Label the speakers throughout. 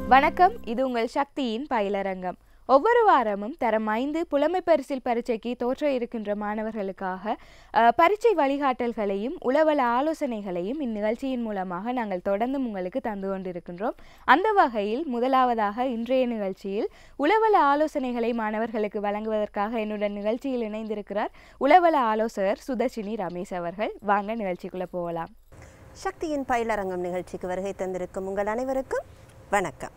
Speaker 1: வணக்கம் இது உங்கள் சக்தியின் பயிலரங்கம் ஒவ்வொரு வாரமும் தரம் ஐந்து புலமை பரிசில் பரீட்சைக்கு தோற்ற இருக்கின்ற மாணவர்களுக்காக அஹ், பரீட்சை வழிகாட்டல்களையும் உளவல ஆலோசனைகளையும் இந்நிகழ்ச்சியின் மூலமாக நாங்கள் தொடர்ந்து உங்களுக்கு தந்து கொண்டிருக்கின்றோம் அந்த வகையில் முதலாவதாக இன்றைய நிகழ்ச்சியில் உளவல ஆலோசனைகளை மாணவர்களுக்கு வழங்குவதற்காக என்னுடன் நிகழ்ச்சியில் இணைந்திருக்கிறார் உளவல ஆலோசகர் சுதர்ஷினி ரமேஷ் அவர்கள் வாங்க நிகழ்ச்சிக்குள்ள போகலாம்
Speaker 2: சக்தியின் பயிலரங்கம் நிகழ்ச்சிக்கு வருகை தந்திருக்கும் உங்கள் அனைவருக்கும் வணக்கம்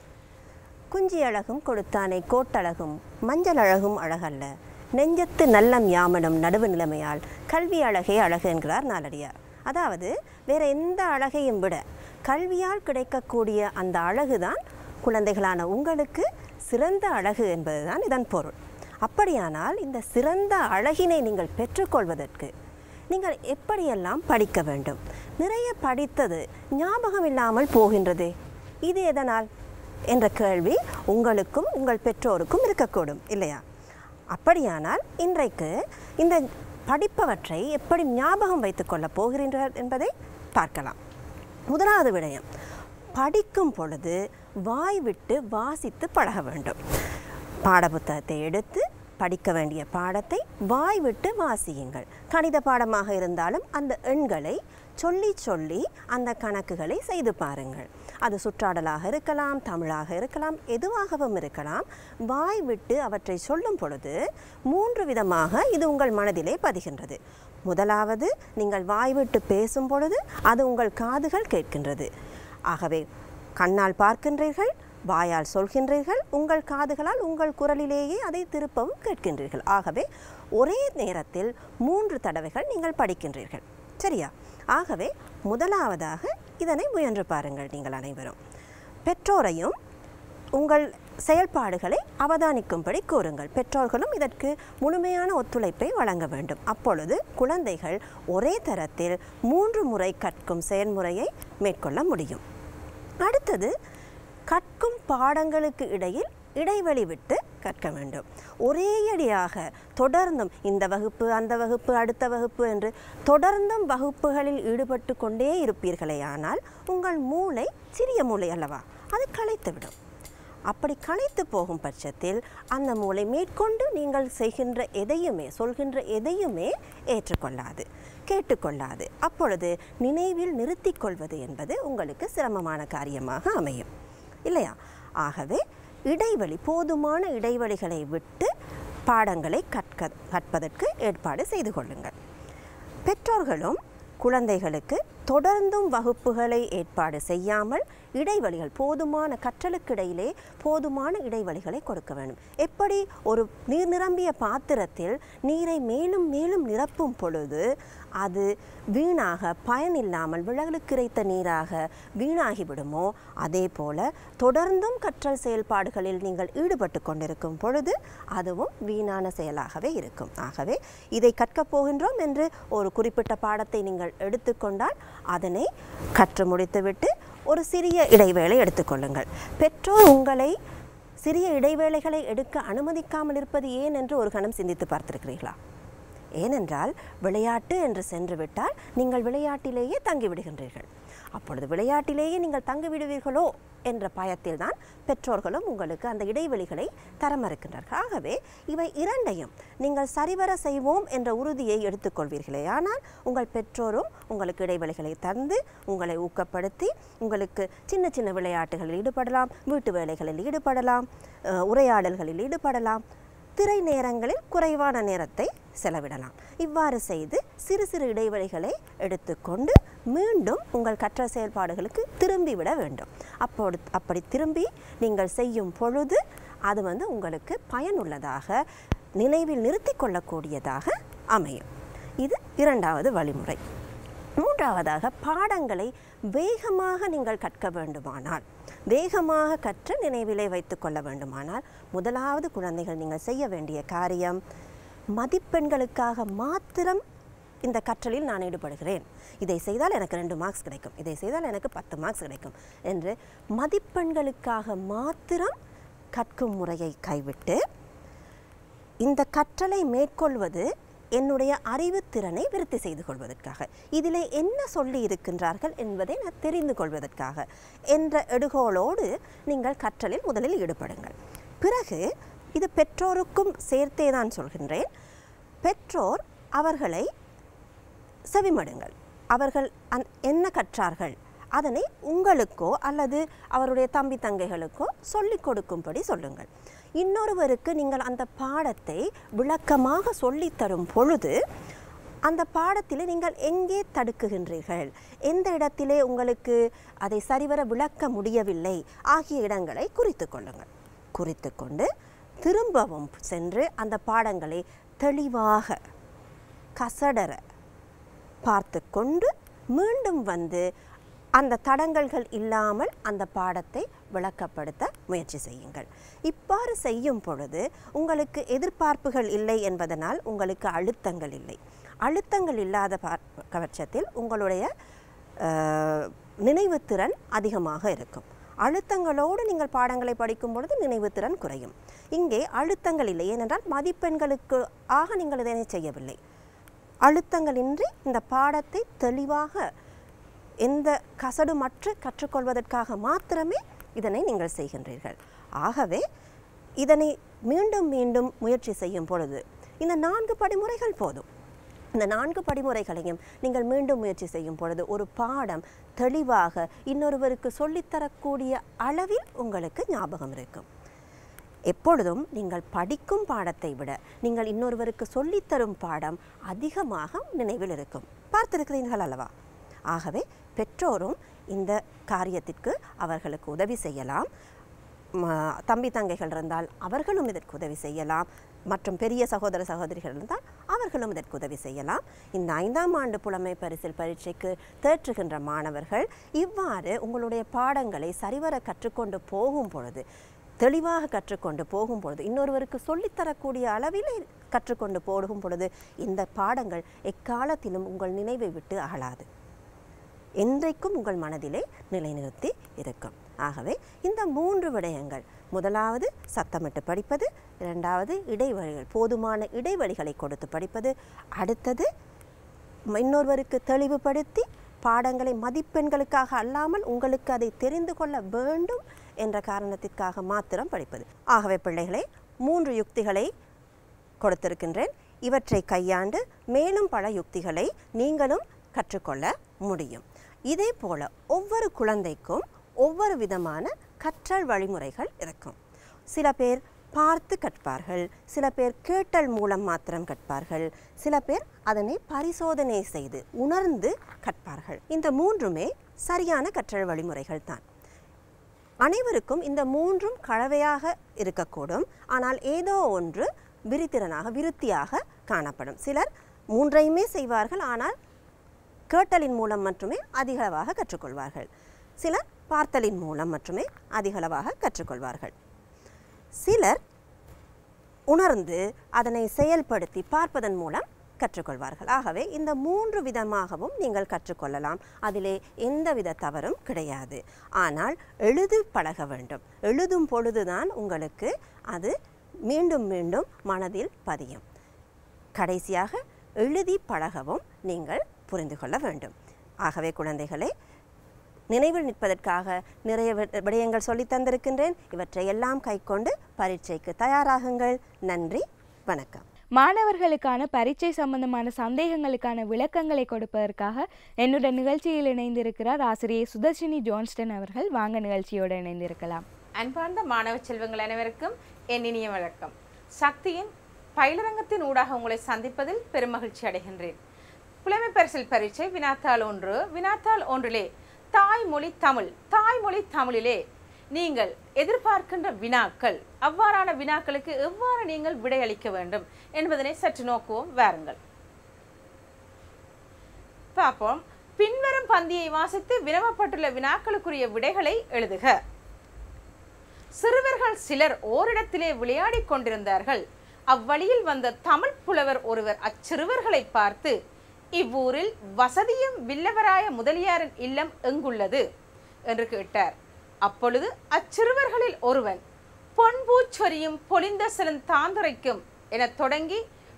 Speaker 2: குஞ்சி அழகும் கொடுத்தானை கோட்டழகும் மஞ்சள் அழகும் அழகல்ல நெஞ்சத்து நல்லம் யாமனும் நடுவு நிலைமையால் கல்வி அழகே அழகு என்கிறார் நாலடியார் அதாவது வேற எந்த அழகையும் விட கல்வியால் கிடைக்கக்கூடிய அந்த அழகுதான் குழந்தைகளான உங்களுக்கு சிறந்த அழகு என்பதுதான் இதன் பொருள் அப்படியானால் இந்த சிறந்த அழகினை நீங்கள் பெற்றுக்கொள்வதற்கு நீங்கள் எப்படியெல்லாம் படிக்க வேண்டும் நிறைய படித்தது ஞாபகம் இல்லாமல் போகின்றதே இது எதனால் என்ற கேள்வி உங்களுக்கும் உங்கள் பெற்றோருக்கும் இருக்கக்கூடும் இல்லையா அப்படியானால் இன்றைக்கு இந்த படிப்பவற்றை எப்படி ஞாபகம் வைத்துக்கொள்ளப் போகிறீர்கள் என்பதை பார்க்கலாம் முதலாவது விடயம் படிக்கும் பொழுது வாய் விட்டு வாசித்து பழக வேண்டும் பாடப்புத்தகத்தை எடுத்து படிக்க வேண்டிய பாடத்தை வாய் விட்டு வாசியுங்கள் கணித பாடமாக இருந்தாலும் அந்த எண்களை சொல்லி சொல்லி அந்த கணக்குகளை செய்து பாருங்கள் அது சுற்றாடலாக இருக்கலாம் தமிழாக இருக்கலாம் எதுவாகவும் இருக்கலாம் வாய் விட்டு அவற்றை சொல்லும் பொழுது மூன்று விதமாக இது உங்கள் மனதிலே பதிகின்றது முதலாவது நீங்கள் வாய் விட்டு பேசும் பொழுது அது உங்கள் காதுகள் கேட்கின்றது ஆகவே கண்ணால் பார்க்கின்றீர்கள் வாயால் சொல்கின்றீர்கள் உங்கள் காதுகளால் உங்கள் குரலிலேயே அதை திருப்பவும் கேட்கின்றீர்கள் ஆகவே ஒரே நேரத்தில் மூன்று தடவைகள் நீங்கள் படிக்கின்றீர்கள் சரியா ஆகவே முதலாவதாக இதனை முயன்று பாருங்கள் நீங்கள் அனைவரும் பெற்றோரையும் உங்கள் செயல்பாடுகளை அவதானிக்கும்படி கூறுங்கள் பெற்றோர்களும் இதற்கு முழுமையான ஒத்துழைப்பை வழங்க வேண்டும் அப்பொழுது குழந்தைகள் ஒரே தரத்தில் மூன்று முறை கற்கும் செயல்முறையை மேற்கொள்ள முடியும் அடுத்தது கற்கும் பாடங்களுக்கு இடையில் இடைவெளி விட்டு கற்க வேண்டும் ஒரேயடியாக தொடர்ந்தும் இந்த வகுப்பு அந்த வகுப்பு அடுத்த வகுப்பு என்று தொடர்ந்தும் வகுப்புகளில் ஈடுபட்டு கொண்டே இருப்பீர்களே ஆனால் உங்கள் மூளை சிறிய மூளை அல்லவா அது களைத்துவிடும் அப்படி களைத்து போகும் பட்சத்தில் அந்த மூளை மேற்கொண்டு நீங்கள் செய்கின்ற எதையுமே சொல்கின்ற எதையுமே ஏற்றுக்கொள்ளாது கேட்டுக்கொள்ளாது அப்பொழுது நினைவில் நிறுத்திக் கொள்வது என்பது உங்களுக்கு சிரமமான காரியமாக அமையும் இல்லையா ஆகவே இடைவெளி போதுமான இடைவெளிகளை விட்டு பாடங்களை கற்க கற்பதற்கு ஏற்பாடு செய்து கொள்ளுங்கள் பெற்றோர்களும் குழந்தைகளுக்கு தொடர்ந்தும் வகுப்புகளை ஏற்பாடு செய்யாமல் இடைவெளிகள் போதுமான கற்றலுக்கிடையிலே போதுமான இடைவெளிகளை கொடுக்க வேண்டும் எப்படி ஒரு நீர் நிரம்பிய பாத்திரத்தில் நீரை மேலும் மேலும் நிரப்பும் பொழுது அது வீணாக பயனில்லாமல் விலகுக்கு இறைத்த நீராக வீணாகிவிடுமோ அதே போல தொடர்ந்தும் கற்றல் செயல்பாடுகளில் நீங்கள் ஈடுபட்டு கொண்டிருக்கும் பொழுது அதுவும் வீணான செயலாகவே இருக்கும் ஆகவே இதை கற்கப் போகின்றோம் என்று ஒரு குறிப்பிட்ட பாடத்தை நீங்கள் எடுத்துக்கொண்டால் அதனை கற்று முடித்துவிட்டு ஒரு சிறிய இடைவேளை எடுத்துக்கொள்ளுங்கள் பெற்றோர் உங்களை சிறிய இடைவேளைகளை எடுக்க அனுமதிக்காமல் இருப்பது ஏன் என்று ஒரு கணம் சிந்தித்து பார்த்திருக்கிறீர்களா ஏனென்றால் விளையாட்டு என்று சென்று விட்டால் நீங்கள் விளையாட்டிலேயே தங்கிவிடுகின்றீர்கள் அப்பொழுது விளையாட்டிலேயே நீங்கள் தங்கிவிடுவீர்களோ என்ற பயத்தில் தான் பெற்றோர்களும் உங்களுக்கு அந்த இடைவெளிகளை தர மறுக்கின்றார்கள் ஆகவே இவை இரண்டையும் நீங்கள் சரிவர செய்வோம் என்ற உறுதியை எடுத்துக்கொள்வீர்களே ஆனால் உங்கள் பெற்றோரும் உங்களுக்கு இடைவெளிகளை தந்து உங்களை ஊக்கப்படுத்தி உங்களுக்கு சின்ன சின்ன விளையாட்டுகளில் ஈடுபடலாம் வீட்டு வேலைகளில் ஈடுபடலாம் அஹ், உரையாடல்களில் ஈடுபடலாம் திரை நேரங்களில் குறைவான நேரத்தை செலவிடலாம் இவ்வாறு செய்து சிறு சிறு இடைவெளிகளை எடுத்துக்கொண்டு மீண்டும் உங்கள் கற்ற செயல்பாடுகளுக்கு திரும்பி விட வேண்டும் அப்போது அப்படி திரும்பி நீங்கள் செய்யும் பொழுது அது வந்து உங்களுக்கு பயனுள்ளதாக நினைவில் நிறுத்தி கொள்ளக்கூடியதாக அமையும் இது இரண்டாவது வழிமுறை மூன்றாவதாக பாடங்களை வேகமாக நீங்கள் கற்க வேண்டுமானால் வேகமாக கற்று நினைவிலே வைத்துக் கொள்ள வேண்டுமானால் முதலாவது குழந்தைகள் நீங்கள் செய்ய வேண்டிய காரியம் மதிப்பெண்களுக்காக மாத்திரம் இந்த கற்றலில் நான் ஈடுபடுகிறேன் இதை செய்தால் எனக்கு ரெண்டு மார்க்ஸ் கிடைக்கும் இதை செய்தால் எனக்கு பத்து மார்க்ஸ் கிடைக்கும் என்று மதிப்பெண்களுக்காக மாத்திரம் கற்கும் முறையை கைவிட்டு இந்த கற்றலை மேற்கொள்வது என்னுடைய அறிவுத்திறனை விருத்தி செய்து கொள்வதற்காக இதிலே என்ன சொல்லி இருக்கின்றார்கள் என்பதை நான் தெரிந்து கொள்வதற்காக என்ற எடுகோளோடு நீங்கள் கற்றலில் முதலில் ஈடுபடுங்கள் பிறகு இது பெற்றோருக்கும் சேர்த்தே தான் சொல்கின்றேன் பெற்றோர் அவர்களை செவிமடுங்கள் அவர்கள் அந் என்ன கற்றார்கள் அதனை உங்களுக்கோ அல்லது அவருடைய தம்பி தங்கைகளுக்கோ சொல்லிக் கொடுக்கும்படி சொல்லுங்கள் இன்னொருவருக்கு நீங்கள் அந்த பாடத்தை விளக்கமாக சொல்லித் தரும் பொழுது அந்த பாடத்திலே நீங்கள் எங்கே தடுக்குகின்றீர்கள் எந்த இடத்திலே உங்களுக்கு அதை சரிவர விளக்க முடியவில்லை ஆகிய இடங்களை குறித்து கொள்ளுங்கள் குறித்து கொண்டு திரும்பவும் சென்று அந்த பாடங்களை தெளிவாக கசடர பார்த்து கொண்டு மீண்டும் வந்து அந்த தடங்கல்கள் இல்லாமல் அந்த பாடத்தை விளக்கப்படுத்த முயற்சி செய்யுங்கள் இவ்வாறு செய்யும் பொழுது உங்களுக்கு எதிர்பார்ப்புகள் இல்லை என்பதனால் உங்களுக்கு அழுத்தங்கள் இல்லை அழுத்தங்கள் இல்லாத பார்- பட்சத்தில் உங்களுடைய அஹ், நினைவுத்திறன் அதிகமாக இருக்கும் அழுத்தங்களோடு நீங்கள் பாடங்களை படிக்கும் பொழுது நினைவுத்திறன் குறையும் இங்கே அழுத்தங்கள் இல்லை ஏனென்றால் மதிப்பெண்களுக்கு ஆக நீங்கள் இதனை செய்யவில்லை அழுத்தங்களின்றி இந்த பாடத்தை தெளிவாக எந்த கசடுமற்று கற்றுக்கொள்வதற்காக மாத்திரமே இதனை நீங்கள் செய்கின்றீர்கள் ஆகவே இதனை மீண்டும் மீண்டும் முயற்சி செய்யும் பொழுது இந்த நான்கு படிமுறைகள் போதும் இந்த நான்கு படிமுறைகளையும் நீங்கள் மீண்டும் முயற்சி செய்யும் பொழுது ஒரு பாடம் தெளிவாக இன்னொருவருக்கு சொல்லித்தரக்கூடிய அளவில் உங்களுக்கு ஞாபகம் இருக்கும் எப்பொழுதும் நீங்கள் படிக்கும் பாடத்தை விட நீங்கள் இன்னொருவருக்கு சொல்லித்தரும் பாடம் அதிகமாக நினைவில் இருக்கும் பார்த்திருக்கிறீர்கள் அல்லவா ஆகவே பெற்றோரும் இந்த காரியத்திற்கு அவர்களுக்கு உதவி செய்யலாம் ம- தம்பி தங்கைகள் இருந்தால் அவர்களும் இதற்கு உதவி செய்யலாம் மற்றும் பெரிய சகோதர சகோதரிகள் இருந்தால் அவர்களும் இதற்கு உதவி செய்யலாம் இந்த ஐந்தாம் ஆண்டு புலமை பரிசில் பரீட்சைக்கு தேற்றுகின்ற மாணவர்கள் இவ்வாறு உங்களுடைய பாடங்களை சரிவர கற்றுக்கொண்டு போகும் பொழுது தெளிவாக கற்றுக்கொண்டு போகும் பொழுது இன்னொருவருக்கு சொல்லித்தரக்கூடிய அளவிலே கற்றுக்கொண்டு போகும் பொழுது இந்த பாடங்கள் எக்காலத்திலும் உங்கள் நினைவை விட்டு அகலாது என்றைக்கும் உங்கள் மனதிலே நிலைநிறுத்தி இருக்கும் ஆகவே இந்த மூன்று விடயங்கள் முதலாவது சத்தமிட்டு படிப்பது இரண்டாவது இடைவெளிகள் போதுமான இடைவெளிகளை கொடுத்து படிப்பது அடுத்தது இன்னொருவருக்கு தெளிவுபடுத்தி பாடங்களை மதிப்பெண்களுக்காக அல்லாமல் உங்களுக்கு அதை தெரிந்து கொள்ள வேண்டும் என்ற காரணத்திற்காக மாத்திரம் படிப்பது ஆகவே பிள்ளைகளே மூன்று யுக்திகளை கொடுத்திருக்கின்றேன் இவற்றை கையாண்டு மேலும் பல யுக்திகளை நீங்களும் கற்றுக்கொள்ள முடியும் இதே போல ஒவ்வொரு குழந்தைக்கும் ஒவ்வொரு விதமான கற்றல் வழிமுறைகள் இருக்கும் சில பேர் பார்த்து கற்பார்கள் சில பேர் கேட்டல் மூலம் மாத்திரம் கற்பார்கள் சில பேர் அதனை பரிசோதனை செய்து உணர்ந்து கற்பார்கள் இந்த மூன்றுமே சரியான கற்றல் வழிமுறைகள் தான் அனைவருக்கும் இந்த மூன்றும் கலவையாக இருக்கக்கூடும் ஆனால் ஏதோ ஒன்று விரித்திறனாக விருத்தியாக காணப்படும் சிலர் மூன்றையுமே செய்வார்கள் ஆனால் கேட்டலின் மூலம் மட்டுமே அதிகளவாக கற்றுக்கொள்வார்கள் சிலர் பார்த்தலின் மூலம் மட்டுமே அதிகளவாக கற்றுக்கொள்வார்கள் சிலர் உணர்ந்து அதனை செயல்படுத்தி பார்ப்பதன் மூலம் கற்றுக்கொள்வார்கள் ஆகவே இந்த மூன்று விதமாகவும் நீங்கள் கற்றுக்கொள்ளலாம் அதிலே எந்தவித தவறும் கிடையாது ஆனால் எழுது பழக வேண்டும் எழுதும் பொழுதுதான் உங்களுக்கு அது மீண்டும் மீண்டும் மனதில் பதியும் கடைசியாக எழுதி பழகவும் நீங்கள் புரிந்து கொள்ள வேண்டும் ஆகவே குழந்தைகளே நினைவில் நிற்பதற்காக நிறைய வி- விடயங்கள் சொல்லித் தந்திருக்கின்றேன் இவற்றை எல்லாம் கைக்கொண்டு பரீட்சைக்கு தயாராகுங்கள் நன்றி வணக்கம்
Speaker 1: மாணவர்களுக்கான பரீட்சை சம்பந்தமான சந்தேகங்களுக்கான விளக்கங்களை கொடுப்பதற்காக என்னுடன் நிகழ்ச்சியில் இணைந்திருக்கிறார் ஆசிரியை சுதர்ஷினி ஜான்ஸ்டன் அவர்கள் வாங்க நிகழ்ச்சியோடு இணைந்திருக்கலாம்
Speaker 3: அன்பார்ந்த மாணவ செல்வங்கள் அனைவருக்கும் என் இனிய வணக்கம் சக்தியின் பயிலரங்கத்தின் ஊடாக உங்களை சந்திப்பதில் பெருமகிழ்ச்சி அடைகின்றேன் புலமை பரிசில் பரீட்சை வினாத்தாள் ஒன்று வினாத்தாள் ஒன்றிலே தாய்மொழி தமிழ் தாய்மொழி தமிழிலே நீங்கள் எதிர்பார்க்கின்ற வினாக்கள் அவ்வாறான வினாக்களுக்கு எவ்வாறு நீங்கள் விடையளிக்க வேண்டும் என்பதனை சற்று நோக்குவோம் வாருங்கள் பார்ப்போம் பின்வரும் பந்தியை வாசித்து வினவப்பட்டுள்ள வினாக்களுக்குரிய விடைகளை எழுதுக சிறுவர்கள் சிலர் ஓரிடத்திலே விளையாடிக் கொண்டிருந்தார்கள் அவ்வழியில் வந்த தமிழ் புலவர் ஒருவர் அச்சிறுவர்களை பார்த்து இவ்வூரில் வசதியும் வில்லவராய முதலியாரின் இல்லம் எங்குள்ளது என்று கேட்டார் அப்பொழுது அச்சிறுவர்களில் ஒருவன் பொன்பூச்சொரியும் பொலிந்த சிலந்தாந்துரைக்கும் எனத் தொடங்கி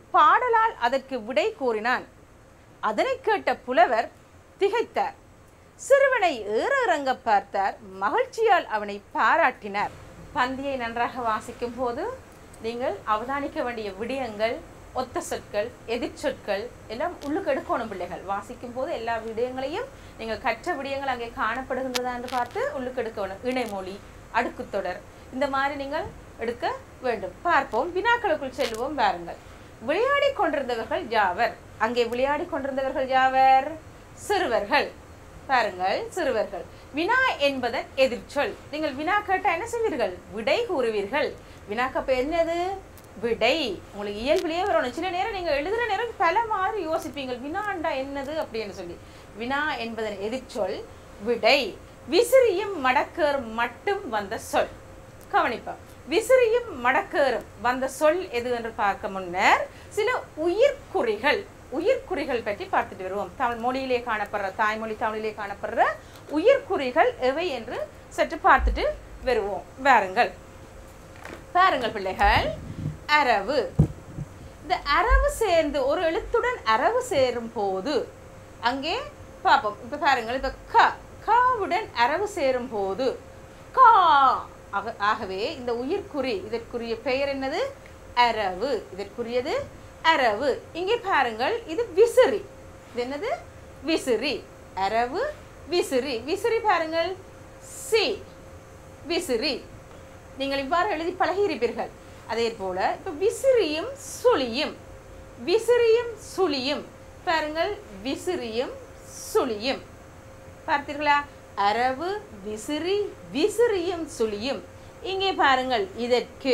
Speaker 3: பாடலால் அதற்கு விடை கூறினான் அதனை கேட்ட புலவர் திகைத்தார் சிறுவனை ஏற இறங்க பார்த்தார் மகிழ்ச்சியால் அவனை பாராட்டினார் பந்தியை நன்றாக வாசிக்கும் போது நீங்கள் அவதானிக்க வேண்டிய விடயங்கள் ஒத்த சொற்கள் எதிர்ச்சொற்கள் எல்லாம் உள்ளுக்கு எடுக்கணும் பிள்ளைகள் வாசிக்கும் போது எல்லா விடயங்களையும் நீங்கள் கற்ற விடயங்கள் அங்கே காணப்படுகின்றதா என்று பார்த்து உள்ளுக்கு எடுக்க வேணும் இணைமொழி அடுக்குத்தொடர் இந்த மாதிரி நீங்கள் எடுக்க வேண்டும் பார்ப்போம் வினாக்களுக்குள் செல்வோம் பாருங்கள் விளையாடி கொண்டிருந்தவர்கள் யாவர் அங்கே விளையாடி கொண்டிருந்தவர்கள் யாவர் சிறுவர்கள் பாருங்கள் சிறுவர்கள் வினா என்பதன் எதிர்ச்சொல் நீங்கள் வினா கேட்டா என்ன செய்வீர்கள் விடை கூறுவீர்கள் வினாக்கப்ப என்னது விடை உங்களுக்கு இயல்பிலேயே வரணும் சில நேரம் நீங்க எழுதுற நேரம் பல மாதிரி யோசிப்பீங்க வினாண்டா என்னது அப்படின்னு சொல்லி வினா என்பதன் எதிர்ச்சொல் விடை விசிறியும் மடக்கேறும் மட்டும் வந்த சொல் கவனிப்போம் விசிறியும் மடக்கேறும் வந்த சொல் எது என்று பார்க்க முன்னர் சில உயிர்க்குறிகள் உயிர்க்குறிகள் பற்றி பார்த்துட்டு வருவோம் தமிழ் மொழியிலே காணப்படுற தாய்மொழி தமிழிலே காணப்படுற உயிர்க்குறிகள் எவை என்று சற்று பார்த்துட்டு வருவோம் வாருங்கள் பாருங்கள் பிள்ளைகள் அரவு இந்த அரவு சேர்ந்து ஒரு எழுத்துடன் அரவு சேரும் போது அங்கே பார்ப்போம் இப்ப பாருங்கள் இப்ப க காவுடன் அரவு சேரும் போது கா ஆக- ஆகவே இந்த உயிர்க்குறி இதற்குரிய பெயர் என்னது அரவு இதற்குரியது அரவு இங்கே பாருங்கள் இது விசிறி இது என்னது விசிறி அரவு விசிறி விசிறி பாருங்கள் சி விசிறி நீங்கள் இவ்வாறு எழுதி பழகியிருப்பீர்கள் அதே போல இப்போ விசிறியும் சுழியும் விசிறியும் சுழியும் பாருங்கள் விசிறியும் சுழியும் பார்த்தீர்களா அரவு விசிறி விசிறியும் சுழியும் இங்கே பாருங்கள் இதற்கு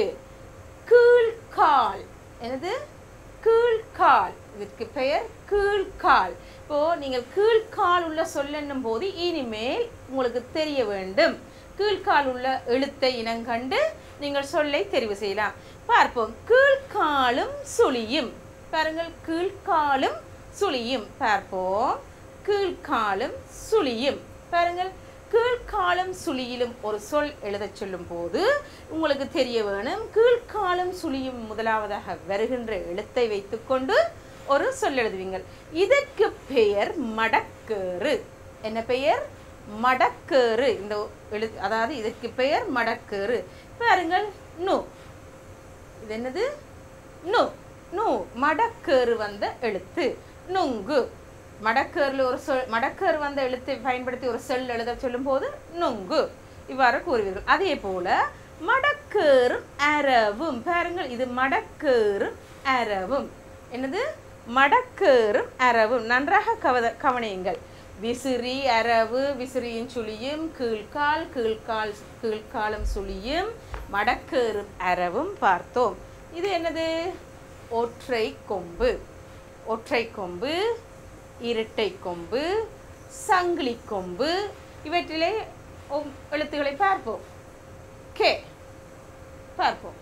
Speaker 3: கீழ்கால் என்னது கீழ்கால் இதற்கு பெயர் கீழ்கால் இப்போ நீங்கள் கீழ்கால் உள்ள சொல்லென்னும் போது இனிமேல் உங்களுக்கு தெரிய வேண்டும் கீழ்கால் உள்ள எழுத்தை இனங்கண்டு நீங்கள் சொல்லை தெரிவு செய்யலாம் பார்ப்போம் கீழ்காலும் சுழியும் பாருங்கள் கீழ்காலும் சுழியும் பார்ப்போம் கீழ்காலும் சுழியும் பாருங்கள் கீழ்காலும் சுழியிலும் ஒரு சொல் எழுதச் சொல்லும் போது உங்களுக்கு தெரிய வேணும் கீழ்காலும் சுழியும் முதலாவதாக வருகின்ற எழுத்தை வைத்துக்கொண்டு ஒரு சொல் எழுதுவீங்கள் இதற்கு பெயர் மடக்கேறு என்ன பெயர் மடக்கேறு இந்த எழு அதாவது இதற்கு பெயர் மடக்கேறு பாருங்கள் நு இது என்னது நு நு மடக்கேறு வந்த எழுத்து நுங்கு மடக்கேறுல ஒரு சொல் மடக்கேறு வந்த எழுத்தை பயன்படுத்தி ஒரு சொல் எழுத சொல்லும்போது நுங்கு இவ்வாறு கூறுவீர்கள் அதே போல மடக்கேறும் அரவும் பாருங்கள் இது மடக்கேறும் அரவும் என்னது மடக்கேறும் அரவும் நன்றாக கவத கவனியுங்கள் விசிறி அரவு விசிறியின் சுழியும் கீழ்கால் கீழ்கால் கீழ்காலும் சுழியும் மடக்கேறும் அரவும் பார்த்தோம் இது என்னது ஒற்றை கொம்பு ஒற்றை கொம்பு இரட்டை கொம்பு சங்கிலி கொம்பு இவற்றிலே ஒம்- எழுத்துக்களை பார்ப்போம் கே பார்ப்போம்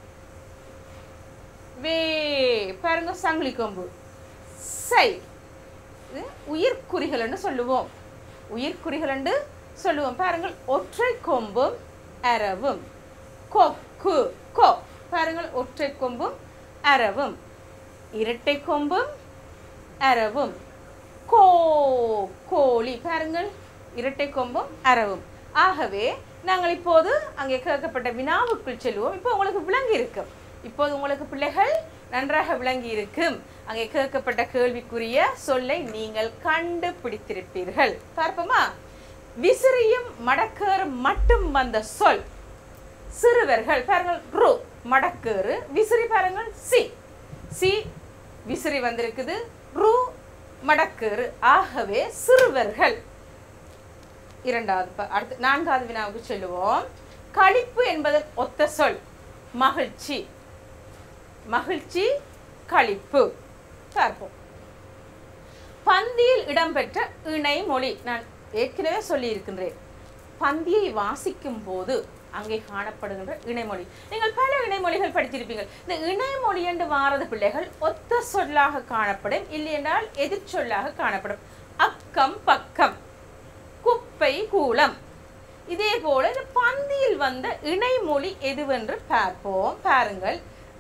Speaker 3: வே பாருங்க சங்கிலி கொம்பு சை இது உயிர்க்குறிகள் என்று சொல்லுவோம் உயிர்க்குறிகள் என்று சொல்லுவோம் பாருங்கள் ஒற்றை கொம்பும் அரவும் கொக்கு கொ பாருங்கள் ஒற்றை கொம்பும் அரவும் இரட்டை கொம்பும் அரவும் கோ கோழி பாருங்கள் இரட்டை கொம்பும் அரவும் ஆகவே நாங்கள் இப்போது அங்கே கேட்கப்பட்ட வினாவுக்குள் செல்வோம் இப்போ உங்களுக்கு விளங்கி இருக்கும் இப்போது உங்களுக்கு பிள்ளைகள் நன்றாக விளங்கி இருக்கும் அங்கே கேட்கப்பட்ட கேள்விக்குரிய சொல்லை நீங்கள் கண்டுபிடித்திருப்பீர்கள் பார்ப்போமா விசிறியும் மடக்கேறும் மட்டும் வந்த சொல் சிறுவர்கள் பாருங்கள் ரு மடக்கேறு விசிறி பாருங்கள் சி சி விசிறி வந்திருக்குது ரு மடக்கேறு ஆகவே சிறுவர்கள் இரண்டாவது ப- அடுத்து நான்காவது வினாவுக்கு செல்லுவோம் களிப்பு என்பதன் ஒத்த சொல் மகிழ்ச்சி மகிழ்ச்சி களிப்பு பார்ப்போம் பந்தியில் இடம்பெற்ற இணைமொழி நான் ஏற்கனவே சொல்லியிருக்கின்றேன் பந்தியை வாசிக்கும் போது அங்கே காணப்படுகின்ற இணைமொழி நீங்கள் பல இணைமொழிகள் படித்திருப்பீர்கள் இந்த இணைமொழி என்று வாரது பிள்ளைகள் ஒத்த சொல்லாக காணப்படும் இல்லையென்றால் எதிர்ச்சொல்லாக காணப்படும் அக்கம் பக்கம் குப்பை கூலம் இதே போல இந்த பந்தியில் வந்த இணைமொழி எதுவென்று பார்ப்போம் பாருங்கள்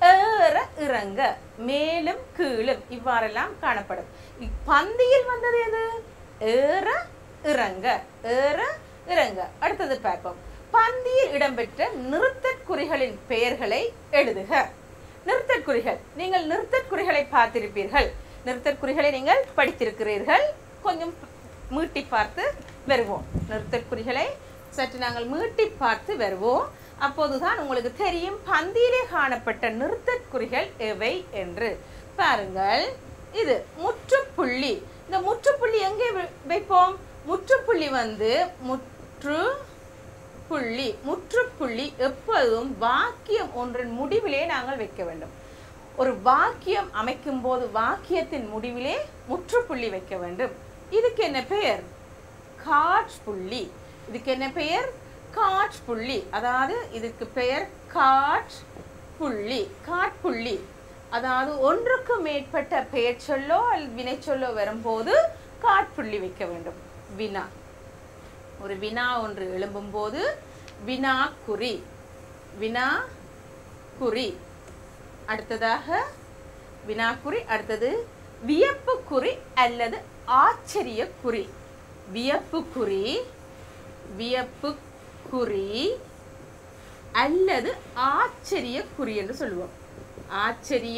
Speaker 3: ஏற இறங்க மேலும் கீழும் இவ்வாறெல்லாம் காணப்படும் இப் பந்தியில் வந்தது எது ஏற இறங்க ஏற இறங்க அடுத்தது பார்ப்போம் பந்தியில் இடம்பெற்ற நிறுத்தற்குறிகளின் பெயர்களை எழுதுக நிறுத்தற்குறிகள் நீங்கள் நிறுத்தற்குறிகளை பார்த்திருப்பீர்கள் நிறுத்தற்குறிகளை நீங்கள் படித்திருக்கிறீர்கள் கொஞ்சம் மீட்டி பார்த்து வருவோம் நிறுத்தற்குறிகளை சற்று நாங்கள் மீட்டி பார்த்து வருவோம் அப்போதுதான் உங்களுக்கு தெரியும் பந்தியிலே காணப்பட்ட நிறுத்தற்குறிகள் எவை என்று பாருங்கள் இது முற்றுப்புள்ளி இந்த முற்றுப்புள்ளி எங்கே வை- வைப்போம் முற்றுப்புள்ளி வந்து முற்று புள்ளி முற்றுப்புள்ளி எப்போதும் வாக்கியம் ஒன்றின் முடிவிலே நாங்கள் வைக்க வேண்டும் ஒரு வாக்கியம் அமைக்கும் போது வாக்கியத்தின் முடிவிலே முற்றுப்புள்ளி வைக்க வேண்டும் இதுக்கு என்ன பெயர் காட்புள்ளி இதுக்கு என்ன பெயர் காட்புள்ளி அதாவது இதுக்கு பெயர் காட் புள்ளி காட்புள்ளி அதாவது ஒன்றுக்கு மேற்பட்ட பெயர் சொல்லோ அல்லது வினை சொல்லோ வரும்போது காட்புள்ளி வைக்க வேண்டும் வினா ஒரு வினா ஒன்று எழும்பும்போது வினா குறி வினா குறி அடுத்ததாக வினாக்குறி அடுத்தது வியப்பு குறி அல்லது ஆச்சரிய குறி வியப்பு குறி வியப்பு குறி அல்லது ஆச்சரிய குறி என்று சொல்லுவோம் ஆச்சரிய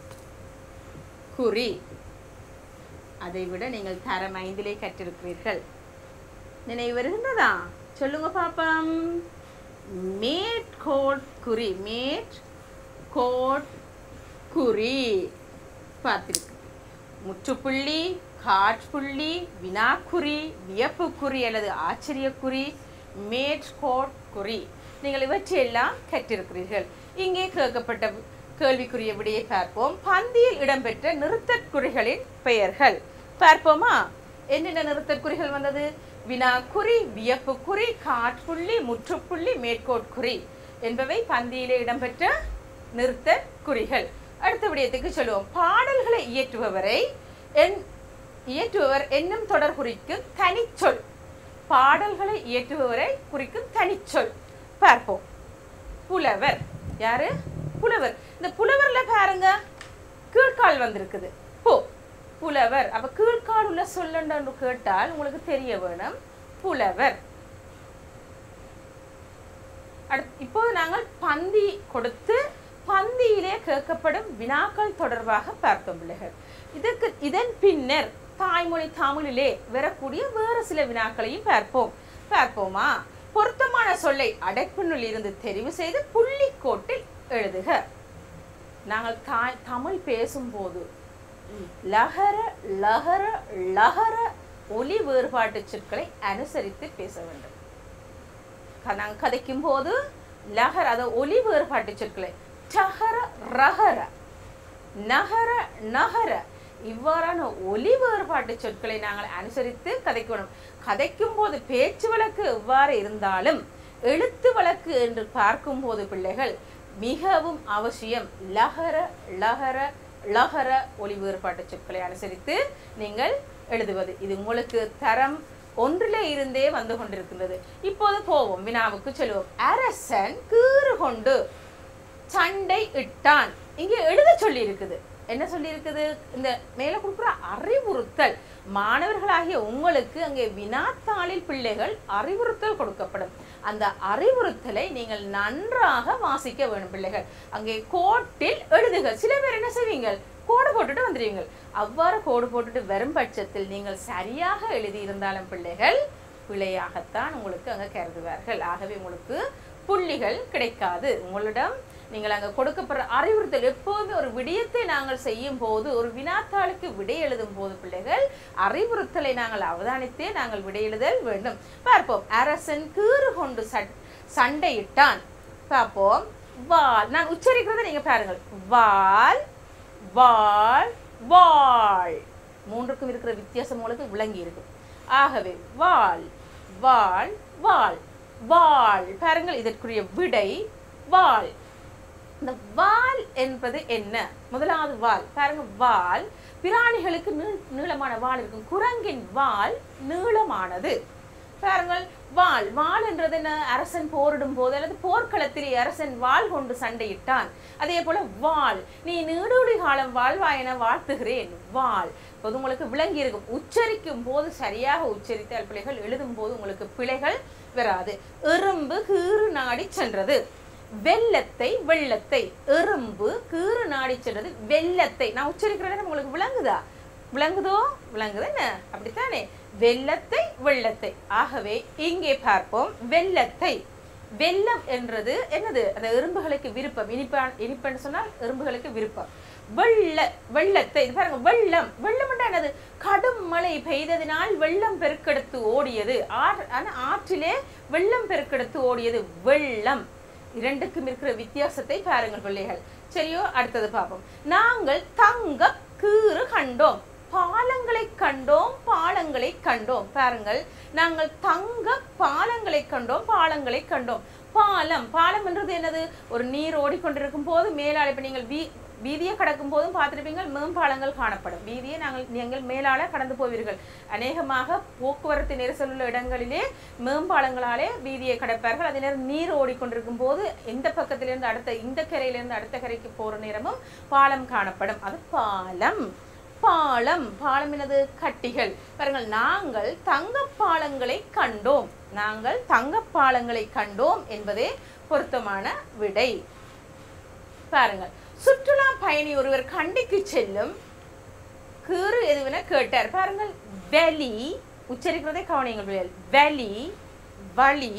Speaker 3: குறி அதை விட நீங்கள் தரம் ஐந்திலே கற்றிருக்கிறீர்கள் நினைவு வருகின்றதா சொல்லுங்க பாப்பம் மேற்கோட் குறி மேற் கோட் குறி பார்த்திருக்கு முற்றுப்புள்ளி காட்புள்ளி வினாக்குறி வியப்புக்குறி அல்லது ஆச்சரியக்குறி மேற்கோட் குறி நீங்கள் இவற்றையெல்லாம் கற்றிருக்கிறீர்கள் இங்கே கேட்கப்பட்ட கேள்விக்குரிய விடையை பார்ப்போம் பந்தியில் இடம்பெற்ற நிறுத்தற்குறிகளின் பெயர்கள் பார்ப்போமா என்னென்ன நிறுத்தற்குறிகள் வந்தது வினாக்குறி வியப்புக்குறி காட்புள்ளி முற்றுப்புள்ளி மேற்கோட்குறி என்பவை பந்தியிலே இடம்பெற்ற நிறுத்தற் குறிகள் அடுத்த விடயத்துக்கு சொல்லுவோம் பாடல்களை இயற்றுபவரை என் இயற்றுபவர் என்னும் தொடர் குறிக்கும் தனிச்சொல் பாடல்களை இயற்றுபவரை குறிக்கும் தனிச்சொல் பார்ப்போம் புலவர் யாரு புலவர் இந்த புலவர்ல பாருங்க கீழ்கால் வந்திருக்குது போ புலவர் அப்ப கீழ்கால் உள்ள சொல்லண்டு கேட்டால் உங்களுக்கு தெரிய வேணும் புலவர் அடுத்து இப்போது நாங்கள் பந்தி கொடுத்து பந்தியிலே கேட்கப்படும் வினாக்கள் தொடர்பாக பார்த்தோம் பிள்ளைகள் இதுக்கு இதன் பின்னர் தாய்மொழி தமிழிலே வரக்கூடிய வேறு சில வினாக்களையும் பார்ப்போம் பார்ப்போமா பொருத்தமான சொல்லை அடைப்பினுள் இருந்து தெரிவு செய்து புள்ளிக்கோட்டில் எழுதுக நாங்கள் தாய் தமிழ் பேசும்போது லகர லகர லகர ஒலி வேறுபாட்டு சொற்களை அனுசரித்து பேச வேண்டும் க- நாங்கள் கதைக்கும் போது லகர அத ஒலி வேறுபாட்டு சொற்களை டகர ரகர நகர நகர இவ்வாறான ஒலி வேறுபாட்டு சொற்களை நாங்கள் அனுசரித்து கதைக்கணும் கதைக்கும் போது பேச்சு வழக்கு எவ்வாறு இருந்தாலும் எழுத்து வழக்கு என்று பார்க்கும்போது பிள்ளைகள் மிகவும் அவசியம் லகர லகர லகர ஒலி வேறுபாட்டு சொற்களை அனுசரித்து நீங்கள் எழுதுவது இது உங்களுக்கு தரம் ஒன்றிலே இருந்தே வந்து கொண்டிருக்கின்றது இப்போது போவோம் வினாவுக்கு செல்வோம் அரசன் கீறு கொண்டு சண்டை இட்டான் இங்கே எழுத சொல்லி இருக்குது என்ன சொல்லி இருக்குது இந்த மேல கொடுக்குற அறிவுறுத்தல் மாணவர்களாகிய உங்களுக்கு அங்கே வினாத்தாளில் பிள்ளைகள் அறிவுறுத்தல் கொடுக்கப்படும் அந்த அறிவுறுத்தலை நீங்கள் நன்றாக வாசிக்க வேணும் பிள்ளைகள் அங்கே கோட்டில் எழுதுக சில பேர் என்ன செய்வீங்க கோடு போட்டுட்டு வந்துடுவீங்க அவ்வாறு கோடு போட்டுட்டு வரும் பட்சத்தில் நீங்கள் சரியாக எழுதியிருந்தாலும் பிள்ளைகள் பிழையாகத்தான் உங்களுக்கு அங்கே கருதுவார்கள் ஆகவே உங்களுக்கு புள்ளிகள் கிடைக்காது உங்களிடம் நீங்கள் அங்கே கொடுக்கப்படுற அறிவுறுத்தல் எப்போதுமே ஒரு விடயத்தை நாங்கள் செய்யும் போது ஒரு வினாத்தாளுக்கு விடை எழுதும் போது பிள்ளைகள் அறிவுறுத்தலை நாங்கள் அவதானித்தே நாங்கள் விடை எழுதல் வேண்டும் பார்ப்போம் அரசன் கீறு கொண்டு சட் சண்டையிட்டான் பார்ப்போம் வால் நான் உச்சரிக்கிறதை நீங்க பாருங்கள் வால் வாள் வாள் மூன்றுக்கும் இருக்கிற வித்தியாசம் உங்களுக்கு விளங்கி இருக்கும் ஆகவே வாள் வாள் வாள் வாள் பாருங்கள் இதற்குரிய விடை வாள் இந்த வால் என்பது என்ன முதலாவது வால் பாருங்க வால் பிராணிகளுக்கு நீ- நீளமான வால் இருக்கும் குரங்கின் வால் நீளமானது பாருங்கள் வாள் வாள் என்றது என்ன அரசன் போரிடும் போது அல்லது போர்க்களத்திலே அரசன் வாள் கொண்டு சண்டையிட்டான் அதே போல வாள் நீ நீடூழி காலம் வாழ்வாய் என வாழ்த்துகிறேன் வாள் இப்போது உங்களுக்கு விளங்கி இருக்கும் உச்சரிக்கும் போது சரியாக உச்சரித்தால் பிள்ளைகள் எழுதும் போது உங்களுக்கு பிழைகள் வராது எறும்பு கீறு நாடி சென்றது வெள்ளத்தை வெள்ளத்தை எறும்பு கீறு நாடி சென்றது வெள்ளத்தை நான் உச்சரிக்கிற நேரம் உங்களுக்கு விளங்குதா விளங்குதோ விளங்குது என்ன அப்படித்தானே வெள்ளத்தை வெள்ளத்தை ஆகவே இங்கே பார்ப்போம் வெள்ளத்தை வெள்ளம் என்றது என்னது அந்த எறும்புகளுக்கு விருப்பம் இனிப்பா இனிப்புன்னு சொன்னால் எறும்புகளுக்கு விருப்பம் வெள்ள வெள்ளத்தை இது பாருங்க வெள்ளம் வெள்ளம் என்றால் என்னது கடும் மழை பெய்ததினால் வெள்ளம் பெருக்கெடுத்து ஓடியது ஆறு ஆனா ஆற்றிலே வெள்ளம் பெருக்கெடுத்து ஓடியது வெள்ளம் இரண்டுக்கும் இருக்கிற வித்தியாசத்தை பாருங்கள் பிள்ளைகள் சரியோ அடுத்தது பார்ப்போம் நாங்கள் தங்க கீறு கண்டோம் பாலங்களை கண்டோம் பாலங்களை கண்டோம் பாருங்கள் நாங்கள் தங்க பாலங்களை கண்டோம் பாலங்களை கண்டோம் பாலம் பாலம் என்றது என்னது ஒரு நீர் ஓடிக்கொண்டிருக்கும் போது மேலாள இப்ப நீங்கள் வீ வீதியை கடக்கும் போதும் பார்த்திருப்பீங்கள் மேம்பாலங்கள் காணப்படும் வீதியை நாங்கள் நீங்கள் மேலால கடந்து போவீர்கள் அநேகமாக போக்குவரத்து நெரிசல் உள்ள இடங்களிலே மேம்பாலங்களாலே வீதியை கடப்பார்கள் அதே நேரம் நீர் ஓடிக்கொண்டிருக்கும் போது எந்த பக்கத்திலிருந்து அடுத்த இந்த கரையிலிருந்து அடுத்த கரைக்கு போற நேரமும் பாலம் காணப்படும் அது பாலம் பாலம் பாலம் என்னது கட்டிகள் பாருங்கள் நாங்கள் தங்க பாலங்களை கண்டோம் நாங்கள் தங்க பாலங்களை கண்டோம் என்பதே பொருத்தமான விடை பாருங்கள் சுற்றுலா பயணி ஒருவர் கண்டிக்கு செல்லும் கீறு எதுவென கேட்டார் பாருங்கள் வெளி உச்சரிக்கிறதை கவனிங்கள் பிள்ளைகள் வெளி வழி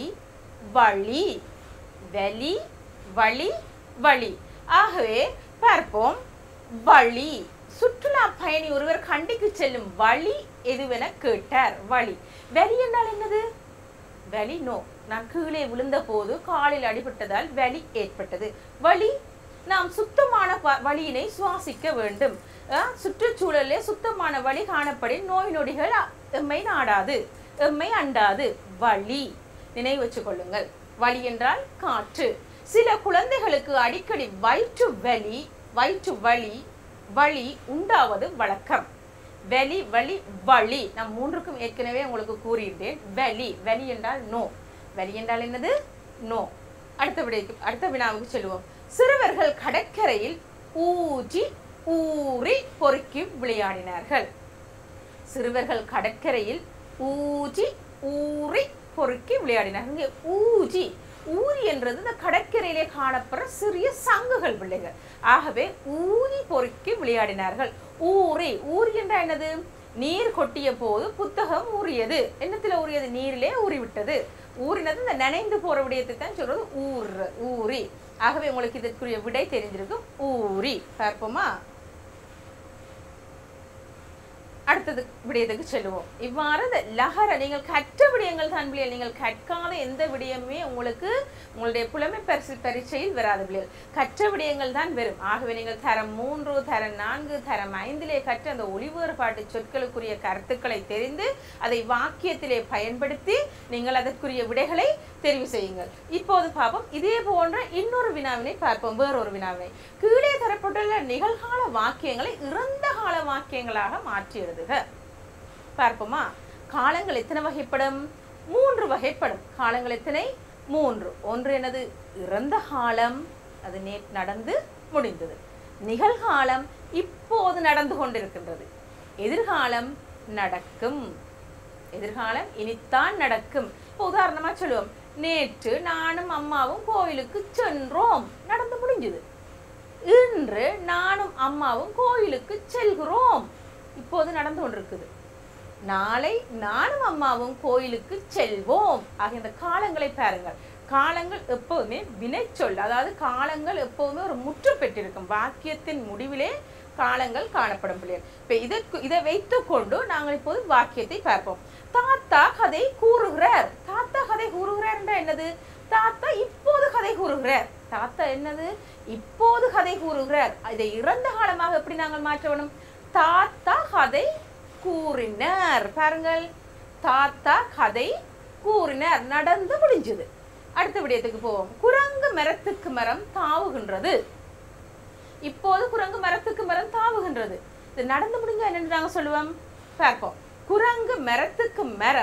Speaker 3: வழி வெளி வழி வழி ஆகவே பார்ப்போம் வழி சுற்றுலா பயணி ஒருவர் கண்டிக்கு செல்லும் வழி எதுவென கேட்டார் வழி வெளி என்றால் என்னது வலி நோ நான் கீழே விழுந்த போது காலில் அடிபட்டதால் வலி ஏற்பட்டது வலி நாம் சுத்தமான வ- வழியினை சுவாசிக்க வேண்டும் அஹ், சுற்றுச்சூழலிலே சுத்தமான வழி காணப்படின் நோய் நொடிகள் அ- எம்மை நாடாது எம்மை அண்டாது வழி நினைவு வச்சுக் கொள்ளுங்கள் வலி என்றால் காற்று சில குழந்தைகளுக்கு அடிக்கடி வயிற்று வலி வயிற்று வலி வலி உண்டாவது வழக்கம் வெளி வலி வழி நான் மூன்றுக்கும் ஏற்கனவே உங்களுக்கு கூறியிருந்தேன் வெளி வெளி என்றால் நோ வெளி என்றால் என்னது நோ அடுத்த விடைக்கு அடுத்த வினாவுக்கு செல்வோம் சிறுவர்கள் கடற்கரையில் ஊற்றி ஊறி பொறுக்கி விளையாடினார்கள் சிறுவர்கள் கடற்கரையில் ஊஜி ஊறி பொறுக்கி விளையாடினார்கள் இங்கே ஊஜி ஊரி என்றது இந்த கடற்கரையிலே காணப்படுற சிறிய சங்குகள் பிள்ளைகள் ஆகவே ஊரி பொறுக்கி விளையாடினார்கள் ஊரி ஊரி என்றால் என்னது நீர் கொட்டிய போது புத்தகம் ஊறியது என்னத்துல ஊறியது நீரிலே ஊறிவிட்டது ஊறினது இந்த நனைந்து போற விடயத்தை தான் சொல்றது ஊர் ஊரி ஆகவே உங்களுக்கு இதற்குரிய விடை தெரிஞ்சிருக்கும் ஊரி பார்ப்போமா அடுத்தது விடயத்துக்கு செல்லுவோம் இவ்வாறு இந்த லஹர நீங்கள் கற்ற விடயங்கள் தான் பிள்ளைகள் நீங்கள் கற்காத எந்த விடயமே உங்களுக்கு உங்களுடைய புலமை பரிசு பரீட்சையில் வராது பிள்ளைகள் கற்ற விடயங்கள் தான் வரும் ஆகவே நீங்கள் தரம் மூன்று தரம் நான்கு தரம் ஐந்திலே கற்ற அந்த ஒளி வேறுபாட்டு சொற்களுக்குரிய கருத்துக்களை தெரிந்து அதை வாக்கியத்திலே பயன்படுத்தி நீங்கள் அதற்குரிய விடைகளை தெரிவு செய்யுங்கள் இப்போது பார்ப்போம் இதே போன்ற இன்னொரு வினாவினை பார்ப்போம் வேறொரு வினாவினை கீழே தரப்பட்டுள்ள நிகழ்கால வாக்கியங்களை இறந்த கால வாக்கியங்களாக மாற்றி எழுதுக பார்ப்போமா காலங்கள் எத்தனை வகைப்படும் மூன்று வகைப்படும் காலங்கள் எத்தனை மூன்று ஒன்று எனது இறந்த காலம் அது நே நடந்து முடிந்தது நிகழ்காலம் இப்போது நடந்து கொண்டிருக்கின்றது எதிர்காலம் நடக்கும் எதிர்காலம் இனித்தான் நடக்கும் இப்போ உதாரணமா சொல்லுவோம் நேற்று நானும் அம்மாவும் கோயிலுக்கு சென்றோம் நடந்து முடிஞ்சது இன்று நானும் அம்மாவும் கோயிலுக்கு செல்கிறோம் இப்போது நடந்து கொண்டிருக்குது நாளை நானும் அம்மாவும் கோயிலுக்கு செல்வோம் ஆகிய இந்த காலங்களை பாருங்கள் காலங்கள் எப்போதுமே வினைச்சொல் அதாவது காலங்கள் எப்போதுமே ஒரு முற்று பெற்றிருக்கும் வாக்கியத்தின் முடிவிலே காலங்கள் காணப்படும் பிள்ளைகள் இப்ப இதற்கு இதை வைத்துக்கொண்டு நாங்கள் இப்போது வாக்கியத்தை பார்ப்போம் தாத்தா கதை கூறுகிறார் தாத்தா கதை கூறுகிறார் என்றால் என்னது தாத்தா இப்போது கதை கூறுகிறார் தாத்தா என்னது இப்போது கதை கூறுகிறார் இதை இறந்த காலமாக எப்படி நாங்கள் மாற்ற வேணும் தாத்தா கதை கூறினார் பாருங்கள் தாத்தா கதை கூறினார் நடந்து முடிஞ்சது அடுத்த விடயத்துக்கு போவோம் குரங்கு மரத்துக்கு மரம் தாவுகின்றது இப்போது குரங்கு மரத்துக்கு மரம் தாவுகின்றது இது நடந்து முடிஞ்சா என்னன்னு நாங்க சொல்லுவோம் பார்ப்போம் குரங்கு மரத்துக்கு மரம்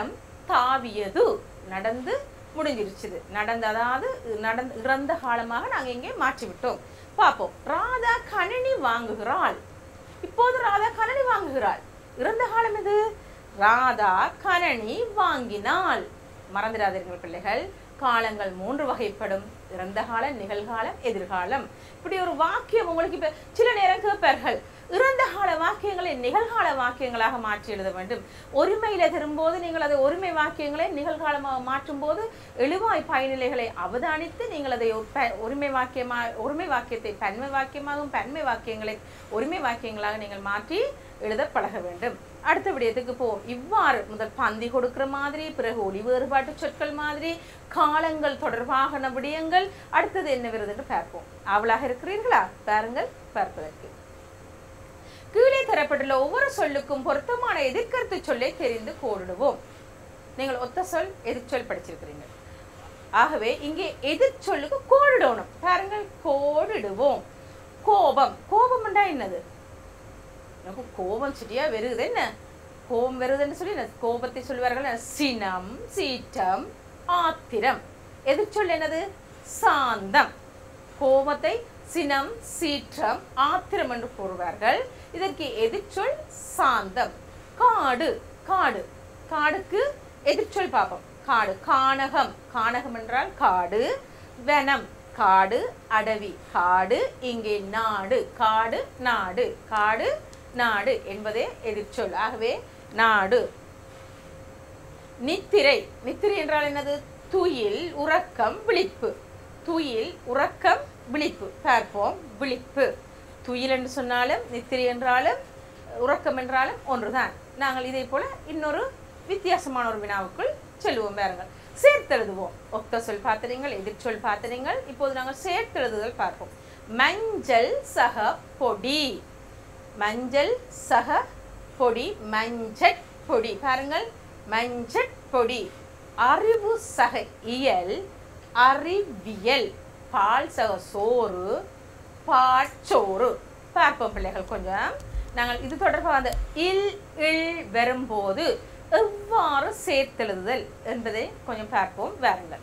Speaker 3: தாவியது நடந்து முடிஞ்சிருச்சுது நடந்து அதாவது நடந்து இறந்த காலமாக நாங்க இங்கே மாற்றி விட்டோம் பார்ப்போம் ராதா கணினி வாங்குகிறாள் இப்போது ராதா கணனி வாங்குகிறாள் இறந்த காலம் எது ராதா கணனி வாங்கினாள் மறந்துடாதீர்கள் பிள்ளைகள் காலங்கள் மூன்று வகைப்படும் இறந்த காலம் நிகழ்காலம் எதிர்காலம் இப்படி ஒரு வாக்கியம் உங்களுக்கு இப்ப சில நேரம் கேட்பார்கள் இறந்த கால வாக்கியங்களை நிகழ்கால வாக்கியங்களாக மாற்றி எழுத வேண்டும் ஒருமையில தரும்போது நீங்கள் அதை ஒருமை வாக்கியங்களை நிகழ்காலமாக மாற்றும் போது எழுவாய் பயனிலைகளை அவதானித்து நீங்கள் அதை ஒரு ப- ஒருமை வாக்கியமா ஒருமை வாக்கியத்தை பன்மை வாக்கியமாகவும் பன்மை வாக்கியங்களை ஒருமை வாக்கியங்களாக நீங்கள் மாற்றி எழுத பழக வேண்டும் அடுத்த விடயத்துக்கு போவோம் இவ்வாறு முதல் பந்தி கொடுக்கிற மாதிரி பிறகு ஒளி வேறுபாட்டு சொற்கள் மாதிரி காலங்கள் தொடர்பான விடயங்கள் அடுத்தது என்ன வருது என்று பார்ப்போம் அவளாக இருக்கிறீர்களா பாருங்கள் பார்ப்பதற்கு கீழே தரப்பட்டுள்ள ஒவ்வொரு சொல்லுக்கும் பொருத்தமான எதிர்கருத்து சொல்லை தெரிந்து கோடிடுவோம் நீங்கள் ஒத்த சொல் எதிர்ச்சொல் படிச்சிருக்கிறீங்க ஆகவே இங்கே எதிர்ச்சொல்லுக்கு கோடிடணும் பாருங்கள் கோடிடுவோம் கோபம் கோபம் என்றா என்னது எனக்கு கோபம் சரியா வருது என்ன கோபம் வருதுன்னு சொல்லி என்ன? கோபத்தை சொல்வார்கள் என்ன? சினம் சீற்றம் ஆத்திரம் எதிர்ச்சொல் என்னது சாந்தம் கோபத்தை சினம் சீற்றம் ஆத்திரம் என்று கூறுவார்கள் இதற்கு எதிர்ச்சொல் சாந்தம் காடு காடு காடுக்கு எதிர்ச்சொல் பார்ப்போம் காடு கானகம் கானகம் என்றால் காடு வனம் காடு அடவி காடு இங்கே நாடு காடு நாடு காடு நாடு என்பதே எதிர்ச்சொல் ஆகவே நாடு நித்திரை நித்திரை என்றால் என்னது துயில் உறக்கம் விழிப்பு துயில் உறக்கம் விழிப்பு பார்ப்போம் விழிப்பு துயில் என்று சொன்னாலும் நித்திரை என்றாலும் உறக்கம் என்றாலும் ஒன்றுதான் நாங்கள் இதே போல இன்னொரு வித்தியாசமான ஒரு வினாவுக்குள் செல்லுவோம் பாருங்கள் சேர்த்தெழுதுவோம் ஒத்த சொல் பார்த்தனீங்கள் எதிர்ச்சொல் பார்த்தனீங்கள் இப்போது நாங்கள் சேர்த்தெழுதுதல் பார்ப்போம் மஞ்சள் சக பொடி மஞ்சள் சக பொடி மஞ்சட் பொடி பாருங்கள் மஞ்சட் பொடி அறிவு சக இயல் அறிவியல் பால் சக சோறு பாச்சோறு பார்ப்போம் பிள்ளைகள் கொஞ்சம் நாங்கள் இது தொடர்பாக அந்த இல் இல் வரும்போது எவ்வாறு சேர்த்தெழுதுதல் என்பதை கொஞ்சம் பார்ப்போம் வாருங்கள்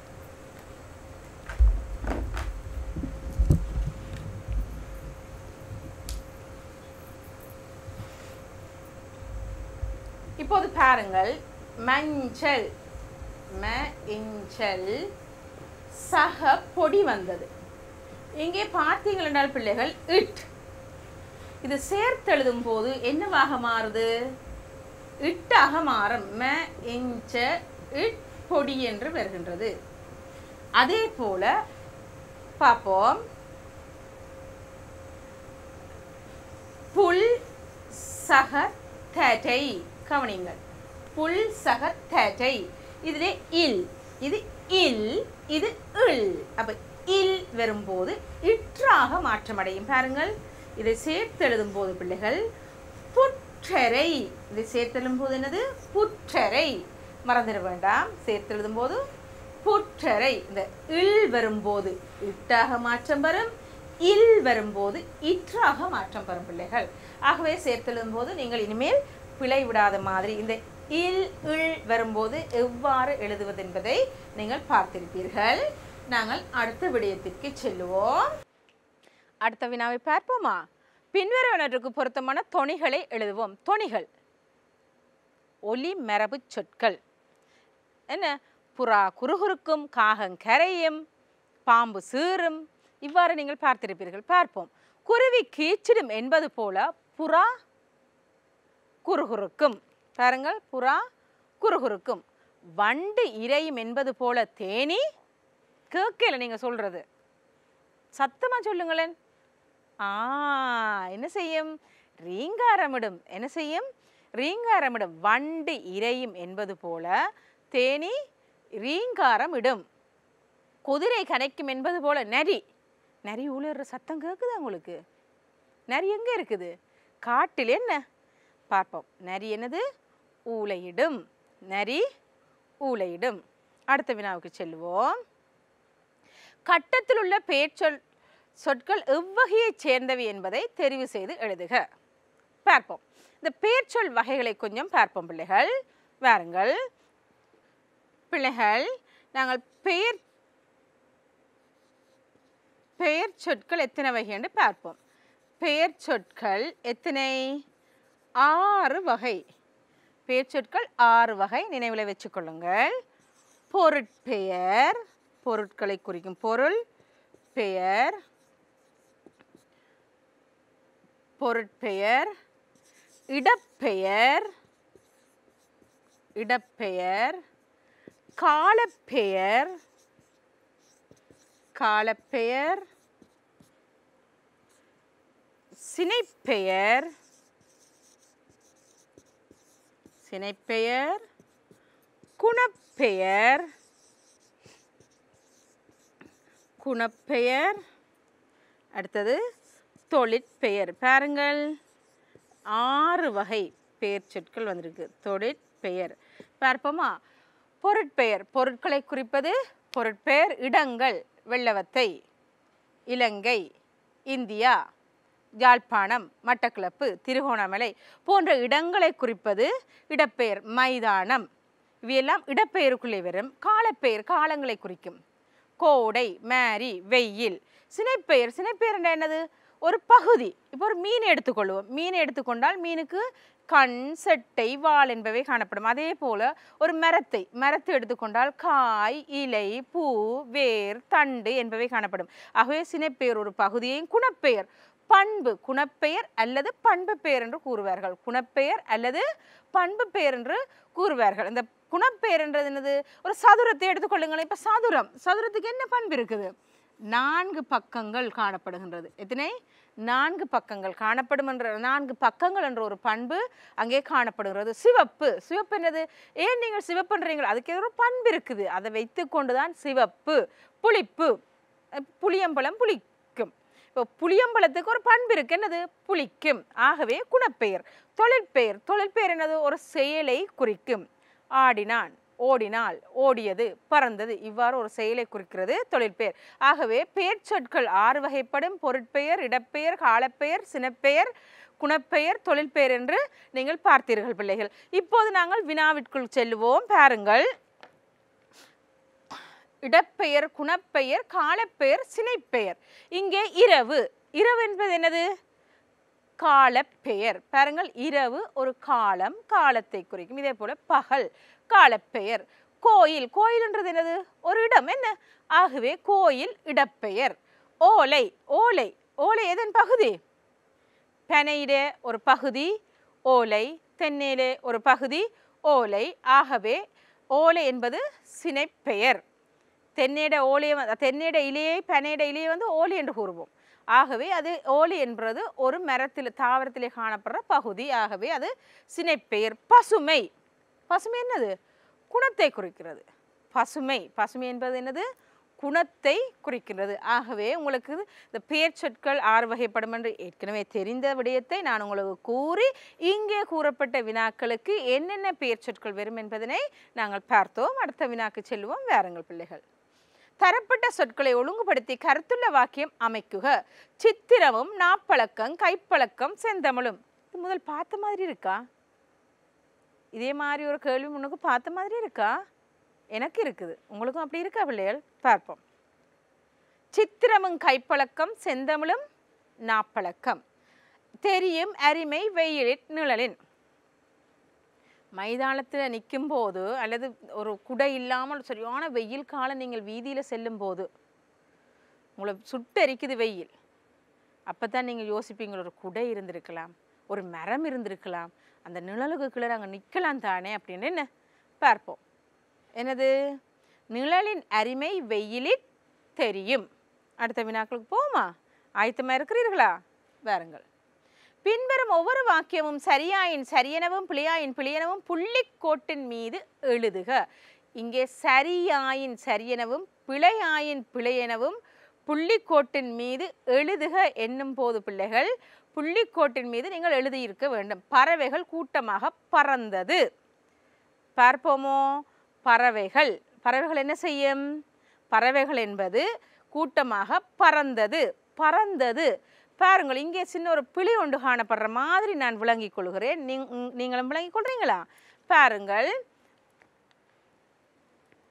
Speaker 3: இப்போது பாருங்கள் மஞ்சள் ம இஞ்சல் சக பொடி வந்தது இங்கே பார்த்தீங்கள் என்றால் பிள்ளைகள் இட் இது சேர்த்தெழுதும் போது என்னவாக மாறுது இட்டாக மாறும் ம இஞ்ச இட் பொடி என்று வருகின்றது அதே போல பார்ப்போம் புல் சக தட்டை கவனிங்கள் புல் சக தட்டை இதிலே இல் இது இல் இது இல் அப்ப இல் வரும்போது இற்றாக மாற்றமடையும் பாருங்கள் இதை சேர்த்து எழுதும் போது பிள்ளைகள் புற்றரை இதை சேர்த்து எழுதும் போது என்னது புற்றரை மறந்துட வேண்டாம் சேர்த்து எழுதும் போது புற்றரை இந்த இல் வரும்போது இட்டாக மாற்றம் வரும் இல் வரும்போது இற்றாக மாற்றம் பெறும் பிள்ளைகள் ஆகவே சேர்த்தெழுதும் போது நீங்கள் இனிமேல் பிழை விடாத மாதிரி இந்த இல் இல் வரும்போது எவ்வாறு எழுதுவது என்பதை நீங்கள் பார்த்திருப்பீர்கள் நாங்கள் அடுத்த விடயத்திற்கு செல்லுவோம் அடுத்த வினாவை பார்ப்போமா பின்வருவனருக்கு பொருத்தமான தொனிகளை எழுதுவோம் தொனிகள் ஒலி மரபு சொற்கள் என்ன புறா குறுகுறுக்கும் காகம் கரையும் பாம்பு சீறும் இவ்வாறு நீங்கள் பார்த்திருப்பீர்கள் பார்ப்போம் குருவி கீச்சிடும் என்பது போல புறா குறுகுறுக்கும் பாருங்கள் புறா குறுகுறுக்கும் வண்டு இரையும் என்பது போல தேனி கேட்கல நீங்க சொல்றது சத்தமா சொல்லுங்களேன் ஆ என்ன செய்யும் ரீங்காரமிடும் என்ன செய்யும் ரீங்காரமிடும் வண்டு இரையும் என்பது போல தேனி ரீங்காரமிடும் குதிரை கனைக்கும் என்பது போல நரி நரி உழுற சத்தம் கேட்குதா உங்களுக்கு நரி எங்க இருக்குது காட்டில் என்ன பார்ப்போம் நரி என்னது ஊளையிடும் நரி ஊளையிடும் அடுத்த வினாவுக்கு செல்வோம் கட்டத்தில் உள்ள பெயர்ச்சொல் சொற்கள் எவ்வகையைச் சேர்ந்தவை என்பதை தெரிவு செய்து எழுதுக பார்ப்போம் இந்த பெயர்ச்சொல் வகைகளை கொஞ்சம் பார்ப்போம் பிள்ளைகள் வாருங்கள் பிள்ளைகள் நாங்கள் பெயர் பெயர் சொற்கள் எத்தனை வகை என்று பார்ப்போம் பெயர் சொற்கள் எத்தனை ஆறு வகை பெயர் சொற்கள் ஆறு வகை நினைவில் வச்சுக்கொள்ளுங்கள் பொருட்பெயர் பொருட்களை குறிக்கும் பொருள் பெயர் பொருட்பெயர் இடப்பெயர் இடப்பெயர் காலப்பெயர் காலப்பெயர் சினைப்பெயர் சினைப்பெயர் குணப்பெயர் குணப்பெயர் அடுத்தது தொழிற்பெயர் பாருங்கள் ஆறு வகை பெயர் சொற்கள் வந்திருக்கு தொழிற்பெயர் பார்ப்போமா பொருட்பெயர் பொருட்களை குறிப்பது பொருட்பெயர் இடங்கள் வெள்ளவத்தை இலங்கை இந்தியா யாழ்ப்பாணம் மட்டக்களப்பு திருகோணமலை போன்ற இடங்களை குறிப்பது இடப்பெயர் மைதானம் இவையெல்லாம் இடப்பெயருக்குள்ளே வரும் காலப்பெயர் காலங்களை குறிக்கும் கோடை மேரி வெயில் சினைப்பெயர் சினைப்பெயர் என்ன என்னது ஒரு பகுதி இப்போ ஒரு மீன் எடுத்துக்கொள்வோம் மீன் எடுத்துக்கொண்டால் மீனுக்கு கண் செட்டை வால் என்பவை காணப்படும் அதே போல ஒரு மரத்தை மரத்தை எடுத்துக்கொண்டால் காய் இலை பூ வேர் தண்டு என்பவை காணப்படும் ஆகவே சினைப்பெயர் ஒரு பகுதியையும் குணப்பெயர் பண்பு குணப்பெயர் அல்லது பண்பு பெயர் என்று கூறுவார்கள் குணப்பெயர் அல்லது பண்பு பெயர் என்று கூறுவார்கள் இந்த குணப்பெயர் என்றது என்னது ஒரு சதுரத்தை எடுத்துக்கொள்ளுங்களேன் இப்போ சதுரம் சதுரத்துக்கு என்ன பண்பு இருக்குது நான்கு பக்கங்கள் காணப்படுகின்றது எத்தனை நான்கு பக்கங்கள் காணப்படும் என்ற நான்கு பக்கங்கள் என்ற ஒரு பண்பு அங்கே காணப்படுகிறது சிவப்பு சிவப்பு என்னது ஏன் நீங்கள் சிவப்புன்றீங்கள் அதுக்கு ஏதோ ஒரு பண்பு இருக்குது அதை வைத்துக்கொண்டு தான் சிவப்பு புளிப்பு அஹ் புளியம்பழம் புளிக்கும் இப்போ புளியம்பழத்துக்கு ஒரு பண்பு இருக்கு என்னது புளிக்கும் ஆகவே குணப்பெயர் தொழிற்பெயர் தொழிற்பெயர் என்னது ஒரு செயலை குறிக்கும் ஆடினான் ஓடினாள் ஓடியது பறந்தது இவ்வாறு ஒரு செயலை குறிக்கிறது தொழிற்பெயர் ஆகவே பெயர் சொற்கள் ஆறு வகைப்படும் பொருட்பெயர் இடப்பெயர் காலப்பெயர் சினப்பெயர் குணப்பெயர் தொழிற்பெயர் என்று நீங்கள் பார்த்தீர்கள் பிள்ளைகள் இப்போது நாங்கள் வினாவிற்குள் செல்லுவோம் பாருங்கள் இடப்பெயர் குணப்பெயர் காலப்பெயர் சினைப்பெயர் இங்கே இரவு இரவு என்பது என்னது காலப்பெயர் பாருங்கள் இரவு ஒரு காலம் காலத்தை குறிக்கும் இதே போல பகல் காலப்பெயர் கோயில் கோயில்ன்றது என்னது ஒரு இடம் என்ன ஆகவே கோயில் இடப்பெயர் ஓலை ஓலை ஓலை எதன் பகுதி பனையிலே ஒரு பகுதி ஓலை தென்னையிலே ஒரு பகுதி ஓலை ஆகவே ஓலை என்பது சினைப்பெயர் தென்னையிட ஓலையை வந்து- தென்னையிட இலையை பனையிட இலையை வந்து ஓலை என்று கூறுவோம் ஆகவே அது ஓலை என்பது ஒரு மரத்தில் தாவரத்திலே காணப்படுற பகுதி ஆகவே அது சினைப்பெயர் பசுமை பசுமை என்னது குணத்தை குறிக்கிறது பசுமை பசுமை என்பது என்னது குணத்தை குறிக்கின்றது ஆகவே உங்களுக்கு இந்த பெயர் சொற்கள் ஆறு வகைப்படும் என்று ஏற்கனவே தெரிந்த விடயத்தை நான் உங்களுக்கு கூறி இங்கே கூறப்பட்ட வினாக்களுக்கு என்னென்ன பெயர் சொற்கள் வரும் என்பதனை நாங்கள் பார்த்தோம் அடுத்த வினாக்கு செல்வோம் வேறுங்கள் பிள்ளைகள் தரப்பட்ட சொற்களை ஒழுங்குபடுத்தி கருத்துள்ள வாக்கியம் அமைக்குக சித்திரமும் நாப்பழக்கம் கைப்பழக்கம் செந்தமிழும் இது முதல் பார்த்த மாதிரி இருக்கா இதே மாதிரி ஒரு கேள்வி முன்னுக்கு பார்த்த மாதிரி இருக்கா எனக்கு இருக்குது உங்களுக்கும் அப்படி இருக்கா பிள்ளைகள் பார்ப்போம் சித்திரமும் கைப்பழக்கம் செந்தமிழும் நாப்பழக்கம் தெரியும் அரிமை வெயிலிட் நிழலின் மைதானத்தில் நிற்கும் போது அல்லது ஒரு குடை இல்லாமல் சரியான வெயில் காலம் நீங்கள் வீதியில் செல்லும் போது உங்களை சுட்டரிக்குது வெயில் அப்போ தான் நீங்கள் யோசிப்பீங்க ஒரு குடை இருந்திருக்கலாம் ஒரு மரம் இருந்திருக்கலாம் அந்த நிழலுக்கு கீழே அங்கே நிற்கலாம் தானே அப்படின்னு என்ன பார்ப்போம் என்னது நிழலின் அருமை வெயிலில் தெரியும் அடுத்த வினாக்களுக்கு போமா ஆயத்தமாக இருக்கிறீர்களா வாருங்கள் பின்வரும் ஒவ்வொரு வாக்கியமும் சரியாயின் சரியெனவும் பிழையாயின் பிழையெனவும் புள்ளிக்கோட்டின் மீது எழுதுக இங்கே சரியாயின் சரியெனவும் பிழையாயின் பிழையெனவும் புள்ளிக்கோட்டின் மீது எழுதுக என்னும் போது பிள்ளைகள் புள்ளிக்கோட்டின் மீது நீங்கள் எழுதியிருக்க வேண்டும் பறவைகள் கூட்டமாக பறந்தது பார்ப்போமோ பறவைகள் பறவைகள் என்ன செய்யும் பறவைகள் என்பது கூட்டமாக பறந்தது பறந்தது பாருங்கள் இங்கே சின்ன ஒரு பிழை ஒன்று காணப்படுற மாதிரி நான் விளங்கிக் கொள்கிறேன் நீங்- உம், நீங்களும் விளங்கிக் கொள்றீங்களா பாருங்கள்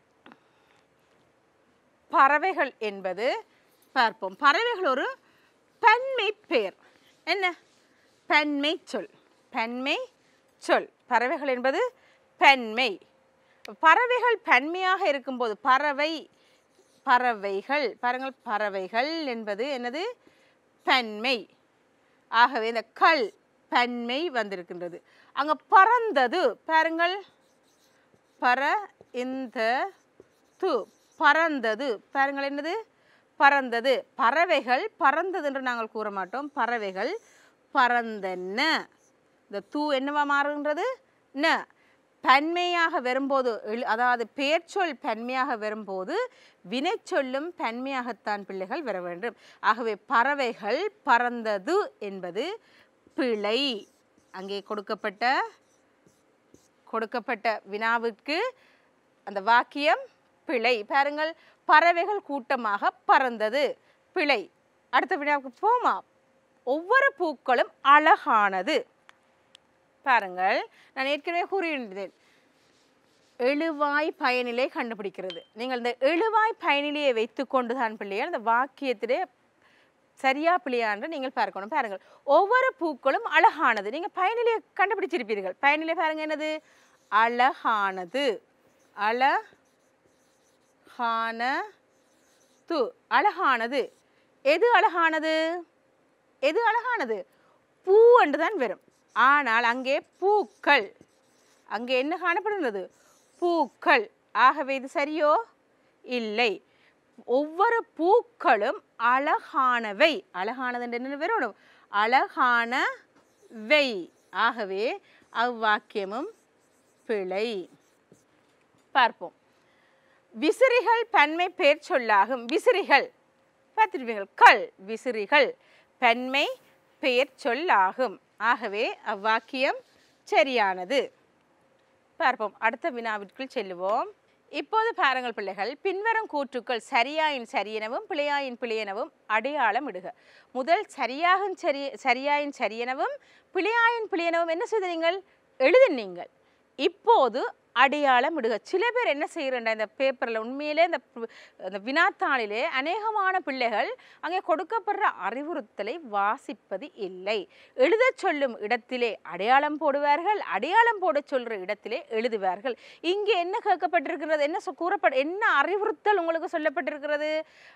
Speaker 3: பறவைகள் என்பது பார்ப்போம் பறவைகள் ஒரு பன்மை பெயர் என்ன பன்மை சொல் பன்மை சொல் பறவைகள் என்பது பன்மை பறவைகள் பன்மையாக இருக்கும்போது பறவை பறவைகள் பாருங்கள் பறவைகள் என்பது என்னது பன்மை ஆகவே இந்த கல் பன்மை வந்திருக்கின்றது அங்க பறந்தது பாருங்கள் பற இந்த து பறந்தது பாருங்கள் என்னது பறந்தது பறவைகள் பறந்தது என்று நாங்கள் கூற மாட்டோம் பறவைகள் பறந்தன இந்த தூ என்னவா மாறுகின்றது ந பன்மையாக வரும்போது எழு- அதாவது பெயர்ச்சொல் பன்மையாக வரும்போது வினைச்சொல்லும் பன்மையாகத்தான் பிள்ளைகள் வர வேண்டும் ஆகவே பறவைகள் பறந்தது என்பது பிழை அங்கே கொடுக்கப்பட்ட கொடுக்கப்பட்ட வினாவிற்கு அந்த வாக்கியம் பிழை பாருங்கள் பறவைகள் கூட்டமாக பறந்தது பிழை அடுத்த வினாவுக்கு போமா ஒவ்வொரு பூக்களும் அழகானது பாருங்கள் நான் ஏற்கனவே கூறியிருந்தேன் எழுவாய் பயனிலை கண்டுபிடிக்கிறது நீங்கள் இந்த எழுவாய் பயனிலையை வைத்துக்கொண்டு தான் பிள்ளைகள் அந்த வாக்கியத்திலே சரியா பிள்ளையா என்று நீங்கள் பார்க்கணும் பாருங்கள் ஒவ்வொரு பூக்களும் அழகானது நீங்க பயனிலையை கண்டுபிடிச்சிருப்பீர்கள் பயனிலை பாருங்க என்னது அழகானது அழகானது அழகானது எது அழகானது எது அழகானது பூ என்று தான் வரும் ஆனால் அங்கே பூக்கள் அங்கே என்ன காணப்படுகிறது பூக்கள் ஆகவே இது சரியோ இல்லை ஒவ்வொரு பூக்களும் அழகானவை அழகானது என்று என்ன வரணும் அழகானவை ஆகவே அவ்வாக்கியமும் பிழை பார்ப்போம் விசிறிகள் பன்மை பெயர் சொல்லாகும் விசிறிகள் பார்த்துருப்பீங்கள் கல் விசிறிகள் பன்மை பெயர் சொல்லாகும் ஆகவே அவ்வாக்கியம் சரியானது பார்ப்போம் அடுத்த வினாவிற்குள் செல்லுவோம் இப்போது பாருங்கள் பிள்ளைகள் பின்வரும் கூற்றுக்கள் சரியாயின் சரியெனவும் பிழையாயின் பிழையெனவும் அடையாளம் இடுக முதல் சரியாகும் சரி சரியாயின் சரியெனவும் பிழையாயின் பிழையெனவும் என்ன செய்த நீங்கள் எழுதினீங்கள் இப்போது அடையாளம் இடுக சில பேர் என்ன செய்கிறேன்டா இந்த பேப்பரில் உண்மையிலே இந்த பு- அந்த வினாத்தாளிலே அநேகமான பிள்ளைகள் அங்கே கொடுக்கப்படுற அறிவுறுத்தலை வாசிப்பது இல்லை எழுதச் சொல்லும் இடத்திலே அடையாளம் போடுவார்கள் அடையாளம் போட சொல்ற இடத்திலே எழுதுவார்கள் இங்கே என்ன கேட்கப்பட்டிருக்கிறது என்ன சொ- கூறப்பட என்ன அறிவுறுத்தல் உங்களுக்கு சொல்லப்பட்டிருக்கிறது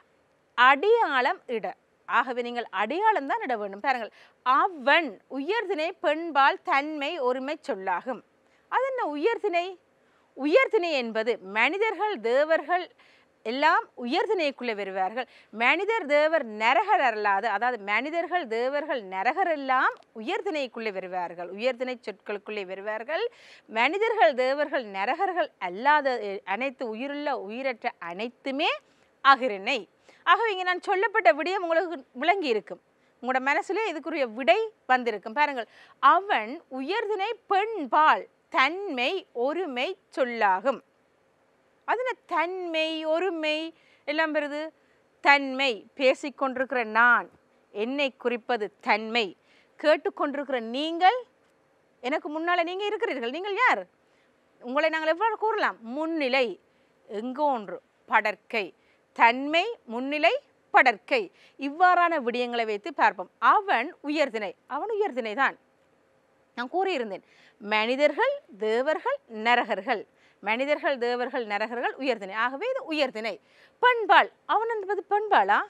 Speaker 3: அடையாளம் இட ஆகவே நீங்கள் அடையாளம் தான் இட வேண்டும் பாருங்கள் அவன் உயர்திணை பெண்பால் தன்மை ஒருமை சொல்லாகும் அது என்ன உயர்திணை உயர்திணை என்பது மனிதர்கள் தேவர்கள் எல்லாம் உயர்திணைக்குள்ளே வருவார்கள் மனிதர் தேவர் நரகர் அல்லாது அதாவது மனிதர்கள் தேவர்கள் நரகர் எல்லாம் உயர்திணைக்குள்ளே வருவார்கள் உயர்திணை சொற்களுக்குள்ளே வருவார்கள் மனிதர்கள் தேவர்கள் நரகர்கள் அல்லாத அஹ், அனைத்து உயிருள்ள உயிரற்ற அனைத்துமே அகிரிணை ஆகவே இங்கே நான் சொல்லப்பட்ட விடயம் உங்களுக்கு விளங்கி இருக்கும் உங்களோட மனசுல இதுக்குரிய விடை வந்திருக்கும் பாருங்கள் அவன் உயர்திணை பெண்பால் தன்மை ஒருமை சொல்லாகும் அதுன தன்மை ஒருமை எல்லாம் வருது தன்மை பேசிக்கொண்டிருக்கிற நான் என்னை குறிப்பது தன்மை கேட்டுக்கொண்டிருக்கிற நீங்கள் எனக்கு முன்னால நீங்க இருக்கிறீர்கள் நீங்கள் யார் உங்களை நாங்கள் எவ்வாறு கூறலாம் முன்னிலை எங்கோ ஒன்று படற்கை தன்மை முன்னிலை படற்கை இவ்வாறான விடயங்களை வைத்து பார்ப்போம் அவன் உயர்திணை அவன் உயர்திணை தான் நான் கூறியிருந்தேன் மனிதர்கள் தேவர்கள் நரகர்கள் மனிதர்கள் தேவர்கள் நரகர்கள் உயர்திணை ஆகவே இது உயர்திணை பெண்பால் அவன் என்பது பெண்பாளா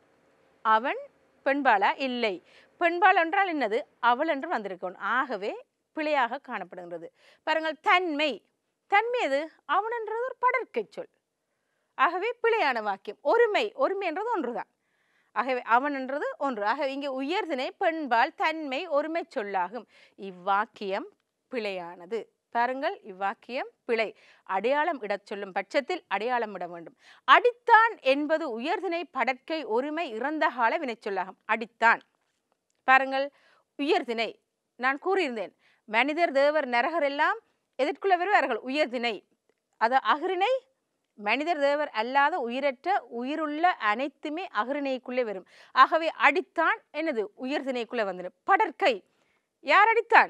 Speaker 3: அவன் பெண்பாளா இல்லை பெண்பால் என்றால் என்னது அவள் என்று வந்திருக்கணும் ஆகவே பிழையாக காணப்படுகின்றது பாருங்கள் தன்மை தன்மை எது அவன் என்றது ஒரு படற்கை சொல் ஆகவே பிழையான வாக்கியம் ஒருமை ஒருமை என்றது ஒன்றுதான் ஆகவே அவன் என்றது ஒன்று ஆகவே இங்கே உயர்திணை பெண்பால் தன்மை ஒருமை சொல்லாகும் இவ்வாக்கியம் பிழையானது பாருங்கள் இவ்வாக்கியம் பிழை அடையாளம் இடச் சொல்லும் பட்சத்தில் அடையாளம் இட வேண்டும் அடித்தான் என்பது உயர்திணை படற்கை ஒருமை இறந்த கால வினைச்சொல்லாகும் அடித்தான் பாருங்கள் உயர்திணை நான் கூறியிருந்தேன் மனிதர் தேவர் நரகர் எல்லாம் எதற்குள்ள வருவார்கள் உயர்திணை அது அகிரிணை மனிதர் தேவர் அல்லாத உயிரற்ற உயிருள்ள அனைத்துமே அகிரிணைக்குள்ளே வரும் ஆகவே அடித்தான் என்னது உயர்திணைக்குள்ளே வந்துடும் படற்கை யார் அடித்தான்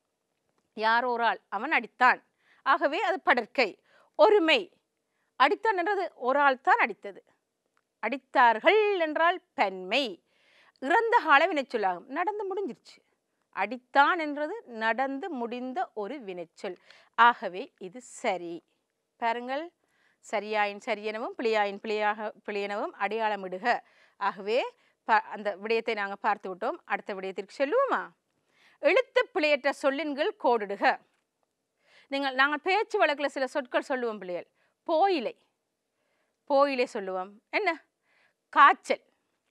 Speaker 3: யார் ஒரு ஆள் அவன் அடித்தான் ஆகவே அது படற்கை ஒருமை அடித்தான் என்றது ஒரு ஆள் தான் அடித்தது அடித்தார்கள் என்றால் பன்மை இறந்த கால வினைச்சொல்லாகும் நடந்து முடிஞ்சிருச்சு அடித்தான் என்றது நடந்து முடிந்த ஒரு வினைச்சொல் ஆகவே இது சரி பாருங்கள் சரியாயின் சரியெனவும் பிழையாயின் பிழையாக பிழையெனவும் அடையாளமிடுக ஆகவே ப அந்த விடயத்தை நாங்கள் பார்த்து விட்டோம் அடுத்த விடயத்திற்கு செல்லுவோமா எழுத்து பிழையற்ற சொல்லின்கள் கோடிடுக நீங்கள் நாங்கள் பேச்சு வழக்கில் சில சொற்கள் சொல்லுவோம் பிள்ளைகள் போயிலை போயிலை சொல்லுவோம் என்ன காய்ச்சல்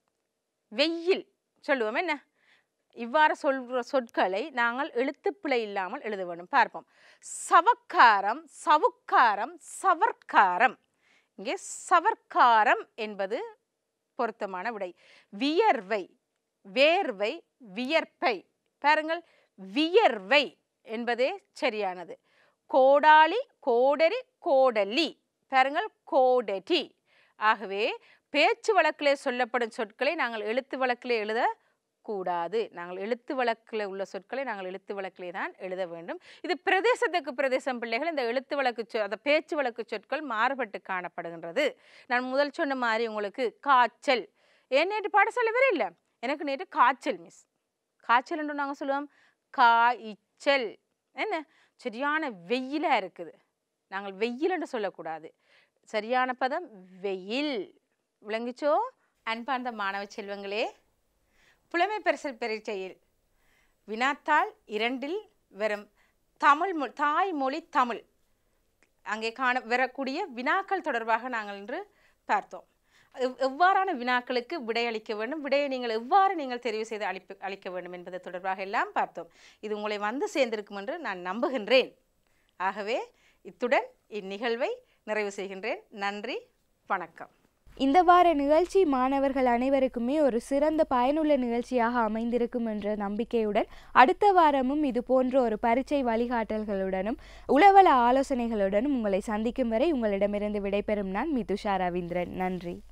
Speaker 3: வெயில் சொல்லுவோம் என்ன இவ்வாறு சொல்கிற சொற்களை நாங்கள் எழுத்துப்பிழை இல்லாமல் எழுத வேண்டும் பார்ப்போம் சவக்காரம் சவுக்காரம் சவர்க்காரம் இங்கே சவர்க்காரம் என்பது பொருத்தமான விடை வியர்வை வேர்வை வியர்ப்பை பாருங்கள் வியர்வை என்பதே சரியானது கோடாளி கோடரி கோடலி பாருங்கள் கோடரி ஆகவே பேச்சு வழக்கிலே சொல்லப்படும் சொற்களை நாங்கள் எழுத்து வழக்கிலே எழுத கூடாது நாங்கள் எழுத்து வழக்கில் உள்ள சொற்களை நாங்கள் எழுத்து வழக்கிலே தான் எழுத வேண்டும் இது பிரதேசத்துக்கு பிரதேசம் பிள்ளைகள் இந்த எழுத்து வழக்கு சொ அந்த பேச்சு வழக்கு சொற்கள் மாறுபட்டு காணப்படுகின்றது நான் முதல் சொன்ன மாதிரி உங்களுக்கு காய்ச்சல் ஏன் நேற்று பாடசாலை வரை இல்லை எனக்கு நேற்று காய்ச்சல் மிஸ் காய்ச்சல் என்று நாங்கள் சொல்லுவோம் காய்ச்சல் என்ன சரியான வெயிலாக இருக்குது நாங்கள் வெயில் என்று சொல்லக்கூடாது சரியான பதம் வெயில் விளங்குச்சோ அன்பார்ந்த மாணவ செல்வங்களே புலமை பரிசல் பரீட்சையில் வினாத்தாள் இரண்டில் வரும் தமிழ் மொ தாய்மொழி தமிழ் அங்கே காண வரக்கூடிய வினாக்கள் தொடர்பாக நாங்கள் இன்று பார்த்தோம் எவ்- எவ்வாறான வினாக்களுக்கு விடையளிக்க வேண்டும் விடையை நீங்கள் எவ்வாறு நீங்கள் தெரிவு செய்து அளிப்பு அளிக்க வேண்டும் என்பது தொடர்பாக எல்லாம் பார்த்தோம் இது உங்களை வந்து சேர்ந்திருக்கும் என்று நான் நம்புகின்றேன் ஆகவே இத்துடன் இந்நிகழ்வை நிறைவு செய்கின்றேன் நன்றி வணக்கம்
Speaker 1: இந்த வார நிகழ்ச்சி மாணவர்கள் அனைவருக்குமே ஒரு சிறந்த பயனுள்ள நிகழ்ச்சியாக அமைந்திருக்கும் என்ற நம்பிக்கையுடன் அடுத்த வாரமும் இது போன்ற ஒரு பரீட்சை வழிகாட்டல்களுடனும் உளவல ஆலோசனைகளுடனும் உங்களை சந்திக்கும் வரை உங்களிடமிருந்து விடைபெறும் நான் மிதுஷா ரவீந்திரன் நன்றி